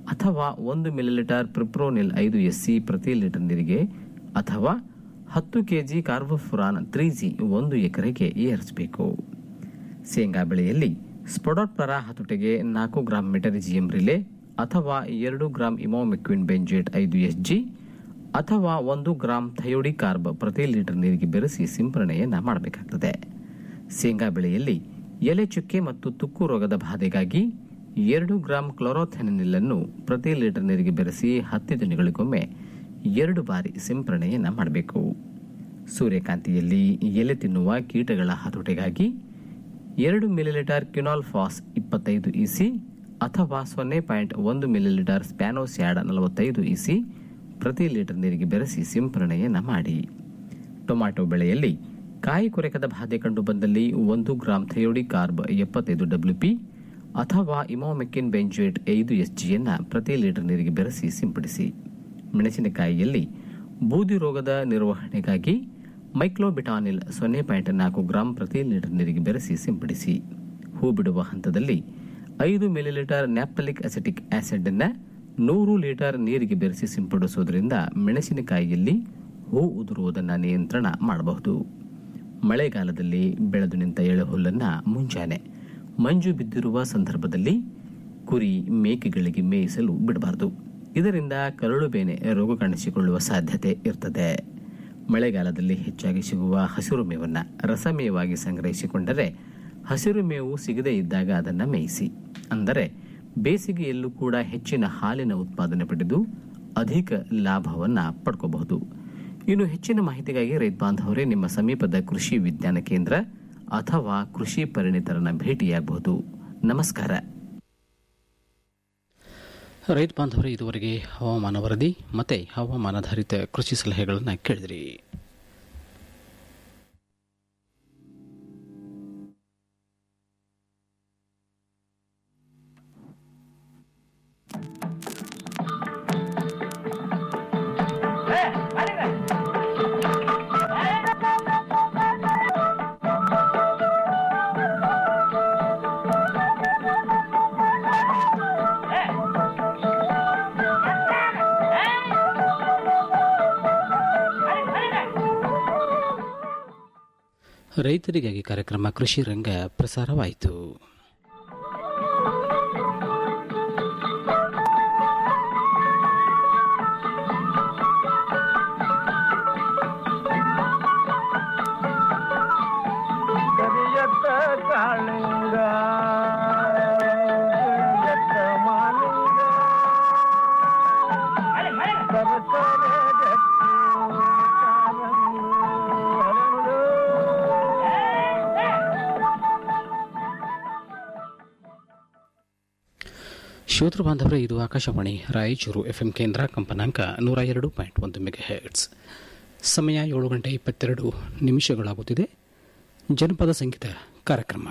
ಅಥವಾ ಒಂದು ಮಿಲಿಲೀಟರ್ ಪ್ರಿಪ್ರೋನಿಲ್ ಐದು ಎಸ್ಸಿ ಪ್ರತಿ ಲೀಟರ್ ನೀರಿಗೆ ಅಥವಾ ಹತ್ತು ಕೆಜಿ ಕಾರ್ಬೋಫುರಾನ್ ತ್ರೀ ಜಿ ಒಂದು ಎಕರೆಗೆ ಏರಿಸಬೇಕು ಶೇಂಗಾ ಬೆಳೆಯಲ್ಲಿ ಸ್ಪೊಡೋಟ್ಪರ ಹತೋಟಿಗೆ ನಾಲ್ಕು ಗ್ರಾಂ ಮೆಟರಿಜಿಯಂ ರಿಲೆ ಅಥವಾ ಎರಡು ಗ್ರಾಂ ಇಮೋಮೆಕ್ವಿನ್ ಬೆಂಜೇಟ್ ಐದು ಎಸ್ ಜಿ ಅಥವಾ ಒಂದು ಗ್ರಾಂ ಥಯೋಡಿ ಕಾರ್ಬ್ ಪ್ರತಿ ಲೀಟರ್ ನೀರಿಗೆ ಬೆರೆಸಿ ಸಿಂಪರಣೆಯನ್ನ ಮಾಡಬೇಕಾಗ್ತದೆ ಶೇಂಗಾ ಬೆಳೆಯಲ್ಲಿ ಎಲೆ ಚುಕ್ಕೆ ಮತ್ತು ತುಕ್ಕು ರೋಗದ ಬಾಧೆಗಾಗಿ ಎರಡು ಗ್ರಾಂ ಕ್ಲೋರೋಥೆನಿಲ್ಲನ್ನು ಪ್ರತಿ ಲೀಟರ್ ನೀರಿಗೆ ಬೆರೆಸಿ ಹತ್ತು ದಿನಗಳಿಗೊಮ್ಮೆ ಎರಡು ಬಾರಿ ಸಿಂಪರಣೆಯನ್ನ ಮಾಡಬೇಕು ಸೂರ್ಯಕಾಂತಿಯಲ್ಲಿ ಎಲೆ ತಿನ್ನುವ ಕೀಟಗಳ ಹತೋಟಿಗಾಗಿ ಎರಡು ಮಿಲಿಲೀಟರ್ ಕ್ಯುನಾಲ್ ಫಾಸ್ ಇಪ್ಪತ್ತೈದು ಇಸಿ ಅಥವಾ ಸೊನ್ನೆ ಪಾಯಿಂಟ್ ಒಂದು ಮಿಲಿಲೀಟರ್ ಸ್ಪ್ಯಾನೋಸ್ಯಾಡ್ ನಲವತ್ತೈದು ಇಸಿ ಪ್ರತಿ ಲೀಟರ್ ನೀರಿಗೆ ಬೆರೆಸಿ ಸಿಂಪರಣೆಯನ್ನ ಮಾಡಿ ಟೊಮ್ಯಾಟೊ ಬೆಳೆಯಲ್ಲಿ ಕಾಯಿ ಕೊರೆಕದ ಬಾಧೆ ಕಂಡು ಬಂದಲ್ಲಿ ಒಂದು ಗ್ರಾಂ ಥಯೋಡಿ ಕಾರ್ಬ್ ಎಪ್ಪತ್ತೈದು ಡಬ್ಲ್ಯೂಪಿ ಅಥವಾ ಇಮೋಮೆಕ್ಕಿನ್ ಬೆಂಜೇಟ್ ಐದು ಎಸ್ ಜಿಯನ್ನ ಪ್ರತಿ ಲೀಟರ್ ನೀರಿಗೆ ಬೆರೆಸಿ ಸಿಂಪಡಿಸಿ ಮೆಣಸಿನಕಾಯಿಯಲ್ಲಿ ಬೂದಿ ರೋಗದ ನಿರ್ವಹಣೆಗಾಗಿ ಮೈಕ್ಲೋಬಿಟಾನಿಲ್ ಸೊನ್ನೆ ಪಾಯಿಂಟ್ ನಾಲ್ಕು ಗ್ರಾಂ ಪ್ರತಿ ಲೀಟರ್ ನೀರಿಗೆ ಬೆರೆಸಿ ಸಿಂಪಡಿಸಿ ಹೂ ಬಿಡುವ ಹಂತದಲ್ಲಿ ಐದು ಮಿಲಿಲೀಟರ್ ನ್ಯಾಪ್ತಲಿಕ್ ಅಸೆಟಿಕ್ ಆಸಿಡ್ ಅನ್ನ ನೂರು ಲೀಟರ್ ನೀರಿಗೆ ಬೆರೆಸಿ ಸಿಂಪಡಿಸುವುದರಿಂದ ಮೆಣಸಿನಕಾಯಿಯಲ್ಲಿ ಹೂ ಉದುರುವುದನ್ನು ನಿಯಂತ್ರಣ ಮಾಡಬಹುದು ಮಳೆಗಾಲದಲ್ಲಿ ಬೆಳೆದು ನಿಂತ ಎಳೆಹುಲ್ಲನ್ನ ಮುಂಜಾನೆ ಮಂಜು ಬಿದ್ದಿರುವ ಸಂದರ್ಭದಲ್ಲಿ ಕುರಿ ಮೇಕೆಗಳಿಗೆ ಮೇಯಿಸಲು ಬಿಡಬಾರದು ಇದರಿಂದ ಕರಳು ಬೇನೆ ರೋಗ ಕಾಣಿಸಿಕೊಳ್ಳುವ ಸಾಧ್ಯತೆ ಇರ್ತದೆ ಮಳೆಗಾಲದಲ್ಲಿ ಹೆಚ್ಚಾಗಿ ಸಿಗುವ ಹಸಿರು ಮೇವನ್ನ ರಸಮೇವಾಗಿ ಸಂಗ್ರಹಿಸಿಕೊಂಡರೆ ಹಸಿರು ಮೇವು ಸಿಗದೇ ಇದ್ದಾಗ ಅದನ್ನು ಮೇಯಿಸಿ ಅಂದರೆ ಬೇಸಿಗೆಯಲ್ಲೂ ಕೂಡ ಹೆಚ್ಚಿನ ಹಾಲಿನ ಉತ್ಪಾದನೆ ಪಡೆದು ಅಧಿಕ ಲಾಭವನ್ನ ಪಡ್ಕೋಬಹುದು ಇನ್ನು ಹೆಚ್ಚಿನ ಮಾಹಿತಿಗಾಗಿ ರೈತ ಬಾಂಧವರೇ ನಿಮ್ಮ ಸಮೀಪದ ಕೃಷಿ ವಿಜ್ಞಾನ ಕೇಂದ್ರ ಅಥವಾ ಕೃಷಿ ಪರಿಣಿತರನ್ನ ಭೇಟಿಯಾಗಬಹುದು ನಮಸ್ಕಾರ ರೈತ ಬಾಂಧವರೇ ಇದುವರೆಗೆ ಹವಾಮಾನ ವರದಿ ಮತ್ತೆ ಹವಾಮಾನಾಧಾರಿತ ಕೃಷಿ ಸಲಹೆಗಳನ್ನು ಕೇಳಿದ್ರಿ ರೈತರಿಗಾಗಿ ಕಾರ್ಯಕ್ರಮ ಕೃಷಿ ರಂಗ ಪ್ರಸಾರವಾಯಿತು ಕರಿಯತ್ತ ಕಾಳಿಂಗ ಕರಿಯತ್ತ ಮಾಲಿಂಗ ಕರಕರೆ ಗಟ್ಟಿ ಕಾಲಂಗಿ ಹರಳು. ಶ್ರೋತೃ ಬಾಂಧವರೇ ಇದು ಆಕಾಶವಾಣಿ ರಾಯಚೂರು ಎಫ್ಎಂ ಕೇಂದ್ರ ಕಂಪನಾಂಕ ನೂರ ಎರಡು ಪಾಯಿಂಟ್ ಒಂದು ಮೆಗಾ ಹೆರ್ಟ್ಸ್ ಸಮಯ ಏಳು ಗಂಟೆ ಇಪ್ಪತ್ತೆರಡು ನಿಮಿಷಗಳಾಗುತ್ತಿದೆ ಜನಪದ ಸಂಗೀತ ಕಾರ್ಯಕ್ರಮ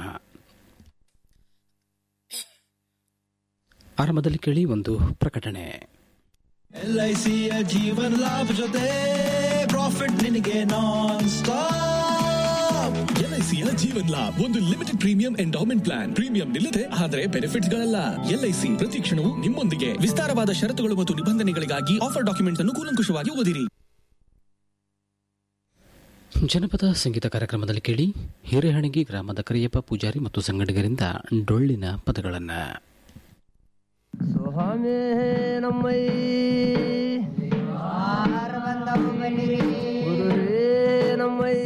ಆರಂಭದಲ್ಲಿ ಕೇಳಿ ಒಂದು ಪ್ರಕಟಣೆ ಎಲ್ಐಸಿಯ ಜೀವನ ಲಾಭ ಜೊತೆ ಪ್ರಾಫಿಟ್ ನಿನಗೆ ನಾನ್ ಸ್ಟಾಪ್ ಎಲ್ಐಸಿಯ ಜೀವನ್ ಲಾಭ್ ಒಂದು limited premium endowment plan premium ನಿಲ್ಲದೆ ಆದರೆ ಬೆನಿಫಿಟ್ಸ್ ಗಳಲ್ಲ ಎಲ್ಐಸಿ ಪ್ರತಿ ಕ್ಷಣವೂ ನಿಮ್ಮೊಂದಿಗೆ ವಿಸ್ತಾರವಾದ ಷರತ್ತುಗಳು ಮತ್ತು ನಿಬಂಧನೆಗಳಿಗಾಗಿ ಆಫರ್ ಡಾಕ್ಯುಮೆಂಟ್ಸ್ ಅನ್ನು ಕೂಲಂಕುಷವಾಗಿ ಓದಿರಿ ಜನಪದ ಸಂಗೀತ ಕಾರ್ಯಕ್ರಮದಲ್ಲಿ ಕೇಳಿ ಹಿರೇಹಣಗಿ ಗ್ರಾಮದ ಕರಿಯಪ್ಪ ಪೂಜಾರಿ ಮತ್ತು ಸಂಗಡಿಗರಿಂದ ಡೊಳ್ಳಿನ ಪದಗಳನ್ನು ಸ್ವಾಮಿ ನಮ್ಮೈ ಗುರುರೇ ನಮ್ಮೈ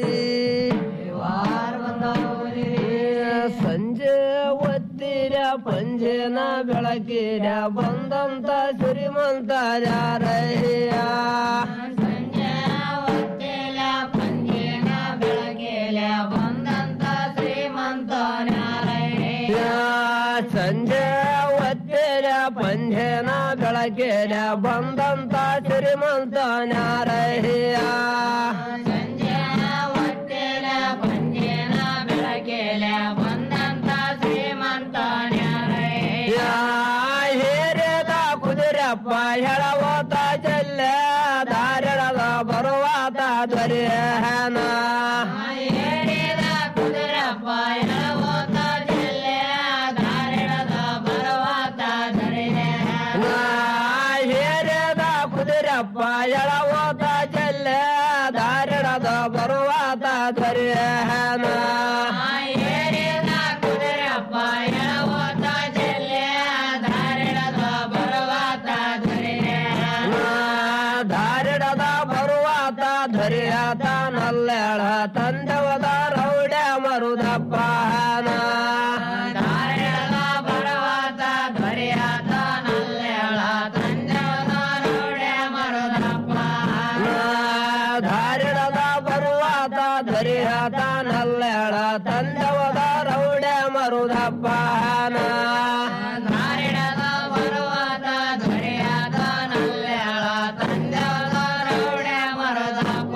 ಸಂಜೆ ಒತ್ತಿರ ಪಂಜೆನ ಬೆಳಕಿರ ಬಂದಂತ ಶ್ರೀಮಂತ ಯಾರಯ್ಯ ಸಂಜೆ ಒತ್ತಿರ ಪಂಜೆನ ಬೆಳಕಿರ ಬಂದಂತ ಶ್ರೀಮಂತ ಯಾರಯ್ಯ ಹೇರದ ಕುದುರಪ್ಪ ಹೇಳವಾತ ಜಲ್ಲ ದಾರಿಳದ ಬರುವಾತ ದೊರೆಯನ ಎಳವೋತ ಚೆಲ್ಲೆ ದಾರಿಡದ ಬರುವಾತ ಧ್ವರಿಯನ ಏರಿದ ಕುದುರೆಪ್ಪ ಎಳವೋತ ಚೆಲ್ಲೆ ದಾರಿಡದ ಬರುವಾತ ಧ್ವರಿಯನ ದಾರಿಡದ ಬರುವಾತ ಧ್ವರಿಯಾತ ನಲ್ಲೆಳ ತಂದವದ ರೌಡ್ಯ ಮರುದಪ್ಪನ ದಾರಿಡದ ಬರುವಾತ ಧ್ವರಿಯಾತ ನಲ್ಲೆಳ ತಂದವದ ರೌಡ್ಯ ಮರುದಪ್ಪ ಧಾರಿಡದ ಬರುವಾತ ಧ್ವರಿಯಾತ ನಲ್ಲೆಳ ತಂದವದ ರೌಡ್ಯ ಮರುದಪ್ಪನ ದಾರಿಡದ ಬರುವಾತ ಧ್ವರಿಯಾತ ನಲ್ಲೆಳ ತಂದವದ ರೌಡ್ಯ ಮರುದಪ್ಪ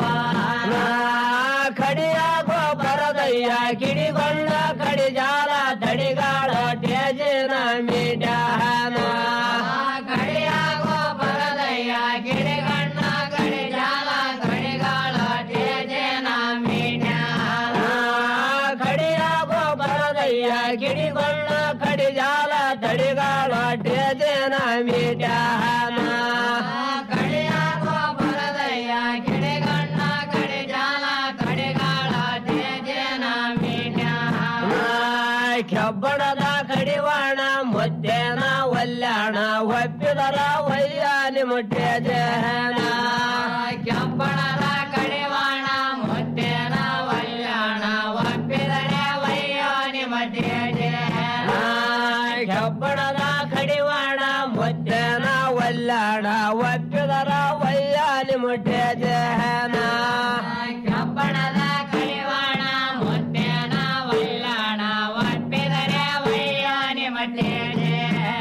ಕಡಿಯಾಗೋ ಪರದಯ್ಯ ಕಿಡಿಗೊಂಡ ಕಡಿಜಾಲ ತಡಿಗಾಳ ಟೇಜಿನ ಮೀಡ್ಯಾನ ಕಡಿಯಾಗೋ ಪರದಯ್ಯ ಗಿಡಿಗಣ್ಣ ಕಡಿಜಾಲ ಕಡಿಗಾಳ ಟೇಜೇನ ಮೀಡ್ಯಾನ ಕಡಿಯಾಗೋ ಪರದಯ್ಯ ಕಿಡಿಗೊಂಡ ಕಡಿಜಾಲ ತಡಿಗಾಳ ಟೇಜಿನ ಮೀಡ್ಯಾನ ಕಡಿಯಾಗೋ ಪರದಯ್ಯ ಗಿಡಿಗಣ್ಣ ಕಡಿಜಾಲ ಕಡಿಗಾಳ ಟೇಜೇನ ಮೀಡ್ಯಾನ ಕೆಬ್ಬಣದ ಕಡಿವಾಣ ಮುದ್ದೇನ ಒಲ್ಯಾಣ ಒಪ್ಪಿದರ ವಯ್ಯಾಲಿ ಮುಟ್ಟೆ ಜನ ಕೆಂಪಣದ ಕಡಿವಾಣ ಮುದ್ದೇನ ವಲ್ಯಾಣ ಒಪ್ಪಿದರೆ ವಯ್ಯೋನಿ ಮಧ್ಯೆ ಕೆಬ್ಬಣದ ಕಡಿವಾಣ ಮುದ್ದೇನ ಒಲ್ಯಾಣ ಒಪ್ಪಿದರ ವಯ್ಯಾಲಿ ಮುಟ್ಟೆ ಜನ ಕಬ್ಬಣದ ಕಡಿವಾಣ ಮುದ್ದೇನ ವಲ್ಯಾಣ ಒಪ್ಪಿದರೆ ವಯ್ಯೋನಿ ಮಧ್ಯೆ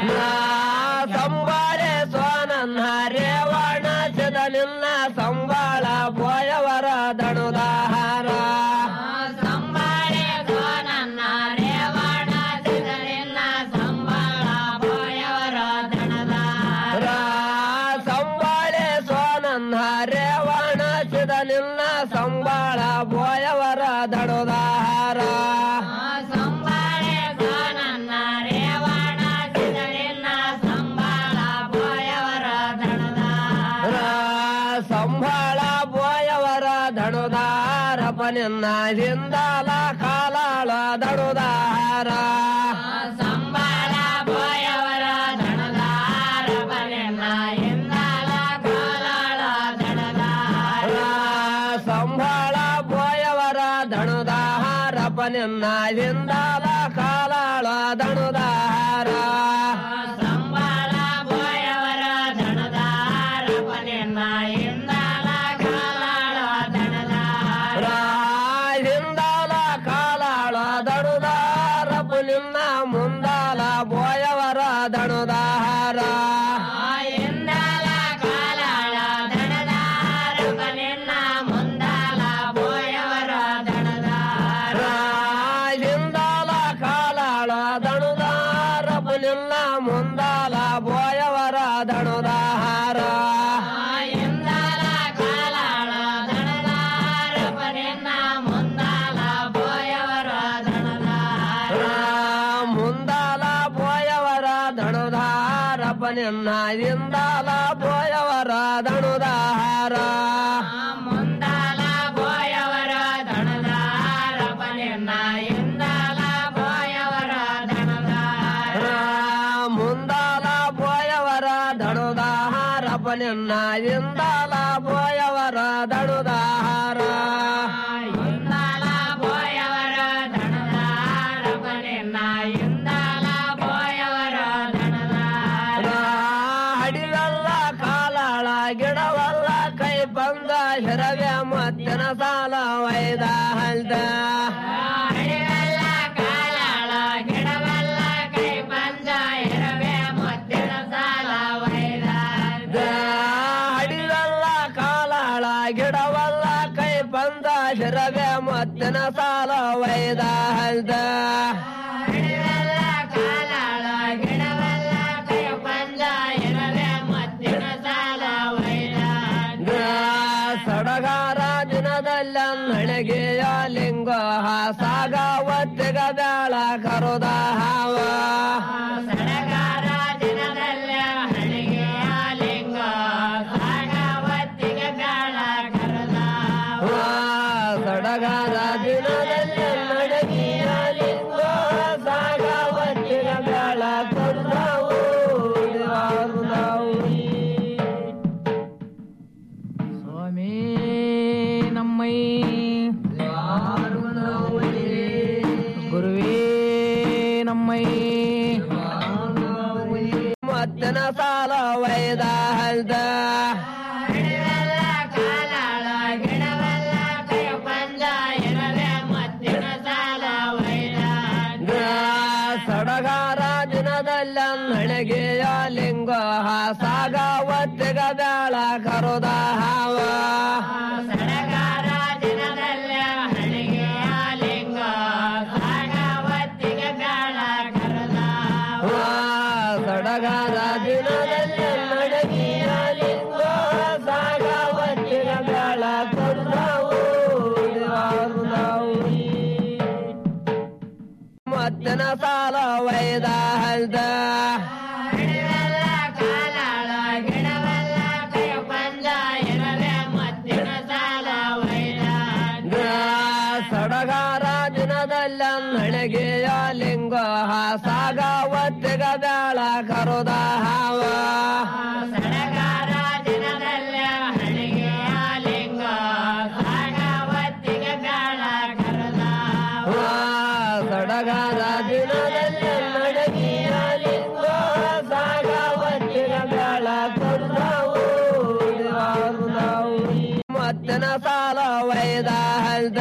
ಸಂಬಾಳೆ ಸೋನನ್ನ ರೇವಣ ಸಿದಲಿಲ್ಲ ಸಂಬಾಳ ಬೋಯವರ ದಣುದಾಹಾರ ಸಂಬಾಳೆ ಸೋನನ್ನ ರೇವಣ ಸಿದಲಿಲ್ಲ ಸಂಬಾಳ ಬೋಯವರ ದಣದಾರ ಸಂಬಾಳೆ ಸೋನನ್ನ ರೇವಣ ಸಿದಲಿಲ್ಲ ಸಂಬಾಳ ಬೋಯವರ ದಣುದಾಹಾರ ಸಂಬಾಳೆ ಸೋನನ್ನ ರೇವಣ ಸಿದಲಿಲ್ಲ ಸಂಬಾಳ ಬೋಯವರ ದಣದಾರ ಸಂಬಾಳ ಬೋಯವರ ದಣುದಾರಪನಿನ್ನ ಹಿಂದಾಲ ಕಾಲಾಳ ದಣುದಾರ ಸಂಬಾಳ ಬೋಯವರ ದಣದಾರ ಬರೆನ ಎಂದಾಲ ಕಾಲಾಳ ದಣದಾರ ಸಂಬಾಳ ಬೋಯವರ ದಣುದಾರಪನಿನ್ನ ಹಿಂದಾಲ ಕಾಲಾಳ ದಣುದಾರ ಸಂಬಾಳ ಬೋಯವರ ದಣದಾರ ಬರೆನ ಎಂದಾಲ ಕಾಲಾಳ ದಣದಾರ ಹಿಂದಾಲ ಕಾಲಾಳ ದಣುದಾರ ಪುಲಿನ್ನ ಮುಂದಾಲ ಬೋಯವರ ದಣುದಾರ ಎಂದಾಲ ಕಾಲಾಳ ದಣದಾರ ಬರೆನ ಮುಂದಾಲ ಬೋಯವರ ದಣದಾರ ಹಿಂದಾಲ ಕಾಲಾಳ ದಣುದಾರ ಪುಲಿನ್ನ ಮುಂದಾಲ ಬೋಯವರ ದಣುದಾರ ಎಂದಾಲ ಕಾಲಾಳ ದಣದಾರ ಬರೆನ ಮುಂದಾಲ ಬೋಯವರ ದಣದಾರ ಮುಂದಾಲ ಬೋಯವರ ದಣುದಾರ ಪನಿನ್ನ ಹಿಂದಾಲ ಬೋಯವರ ದಣುದಾರ ಮುಂದಾಲ ಬೋಯವರ ದಣದಾರ ಬರೆನ ಎಂದಾಲ ಬೋಯವರ ದಣದಾರ ಮುಂದಾಲ ಬೋಯವರ ದಣುದಾರ ಪನಿನ್ನ ಹಿಂದಾಲ ಬೋಯವರ ದಣುದಾರ ಎಂದಾಲ ಬೋಯವರ ದಣದಾರ ಬರೆನ ಎಂದಾಲ ಬೋಯವರ ದಣದಾರ ಹಡಿಗಲ್ಲ ಕಾಲಾಳ ಗಿಡವಲ್ಲ ಕೈ ಬಂದ ಹಿರವೆ ಮತ್ತಿನ ಸಾಲ ವೈದ ಹಲ್ದ ಹಡಿವೆಲ್ಲ ಕಾಲಾಳ ಗಿಡವಲ್ಲ ಕೈ ಪಂಜ ಎರವೆ ಮುತ್ತಿನ ಸಾಲ ವೈದ ಹಡಿಗಲ್ಲ ಕಾಲಾಳ ಗಿಡವಲ್ಲ ಕೈ ಬಂದ ಹಿರವೆ ಮತ್ತಿನ ಸಾಲ ವೈದ ಹಲ್ದ ಹಡಿವೆಲ್ಲ ಕಾಲಾಳ ಗಿಡವಲ್ಲ ಕೈ ಪಂಜ ಎರವೆ ಮುತ್ತಿನ ಸಾಲ ವೈದ ಸಡಗಾರ ದಿನದಲ್ಲ ನಳಿಗೆಯ ಲಿಂಗ ಸಾಗಾವತ್ತಿಗ ಬ್ಯಾಳ ಕರುದ ಹಾವ ಸಡಗಾರ ದಿನದಲ್ಲೇ ಹಳಿಗೆಯ ಲಿಂಗ ಸಾಗವ ಮತ್ತಿನ ಸಾಲ ವೈದ ಹಲ್ದ ಸಡಗಾರ ದಿನದಲ್ಲ ನಣಗೆಯ ಲಿಂಗ ಸಾಗ ಒತ್ತಿಗ ಬೇಳ ಕರುದ ಹಾವ ಸಡಗಾರ ದಿನದಲ್ಲ ಹಣಗೆಯ ಲಿಂಗ ಸಾಗ ಒತ್ತಿಗ ಬೇಳ ಕರುದ ಸಡಗಾರ ದಿನದಲ್ಲ ನಣಗೆಯ ಲಿಂಗ ಸಾಗ ಒತ್ತಿಗ ಬೇಳ ಕರುದಾವು ಮತ್ತಿನ ಸಾಲ ವೈದ ಹಲ್ದ ಸಡಗಾರ ದಿನದಲ್ಲ ನಣಗೆಯ ಲಿಂಗ ಸಾಗ ಒತ್ತಿಗ ಬೇಳ ಕರುದ ಹಾವ ಸಡಗಾರ ದಿನದಲ್ಲ ಹಣಗೆಯ ಲಿಂಗ ಸಾಗ ಒತ್ತಿಗ ಬೇಳ ಕರುದ ಸಡಗಾರ ದಿನದಲ್ಲಿ ನಡಗಿಯ ಲಿಂಗ ಸಾಗ ಒತ್ತಿನ ಬೇಳ ಕರುದಾವು ಮತ್ತಿನ ಸಾಲ ವೈದ ಹಲ್ದ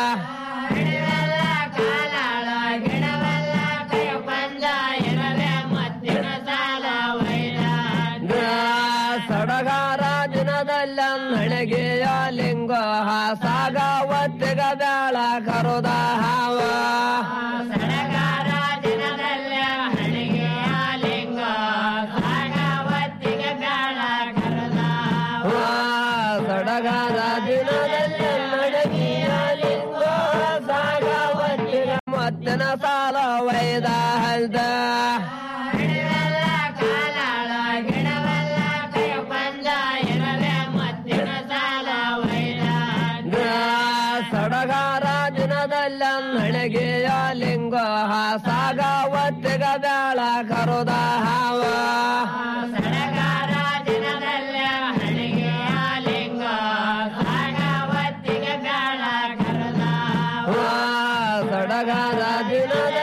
ಸಡಗಾರ ದಿನದಲ್ಲ ನಣಗೆಯ ಲಿಂಗ ಸಾಗ ಒತ್ತಿಗ ಬೇಳ ಕರುದ ಹಾವ ಸಡಗಾರ ದಿನದಲ್ಲ ಹಣಗೆಯ ಲಿಂಗ ಸಾಗ ಒತ್ತಿಗ ಬೇಳ ಕರುದ ಸಡಗಾರ ದಿನದಲ್ಲ ನಡಗಿಯ ಲಿಂಗ ಸಾಗ ಒತ್ತಿಗ ಮತ್ತಿನ ಸಾಲ ವೈದ ಹಲ್ದ ಸಡಗಾರ ದಿನದಲ್ಲ ನಣಗೆಯ ಲಿಂಗ ಸಾಗ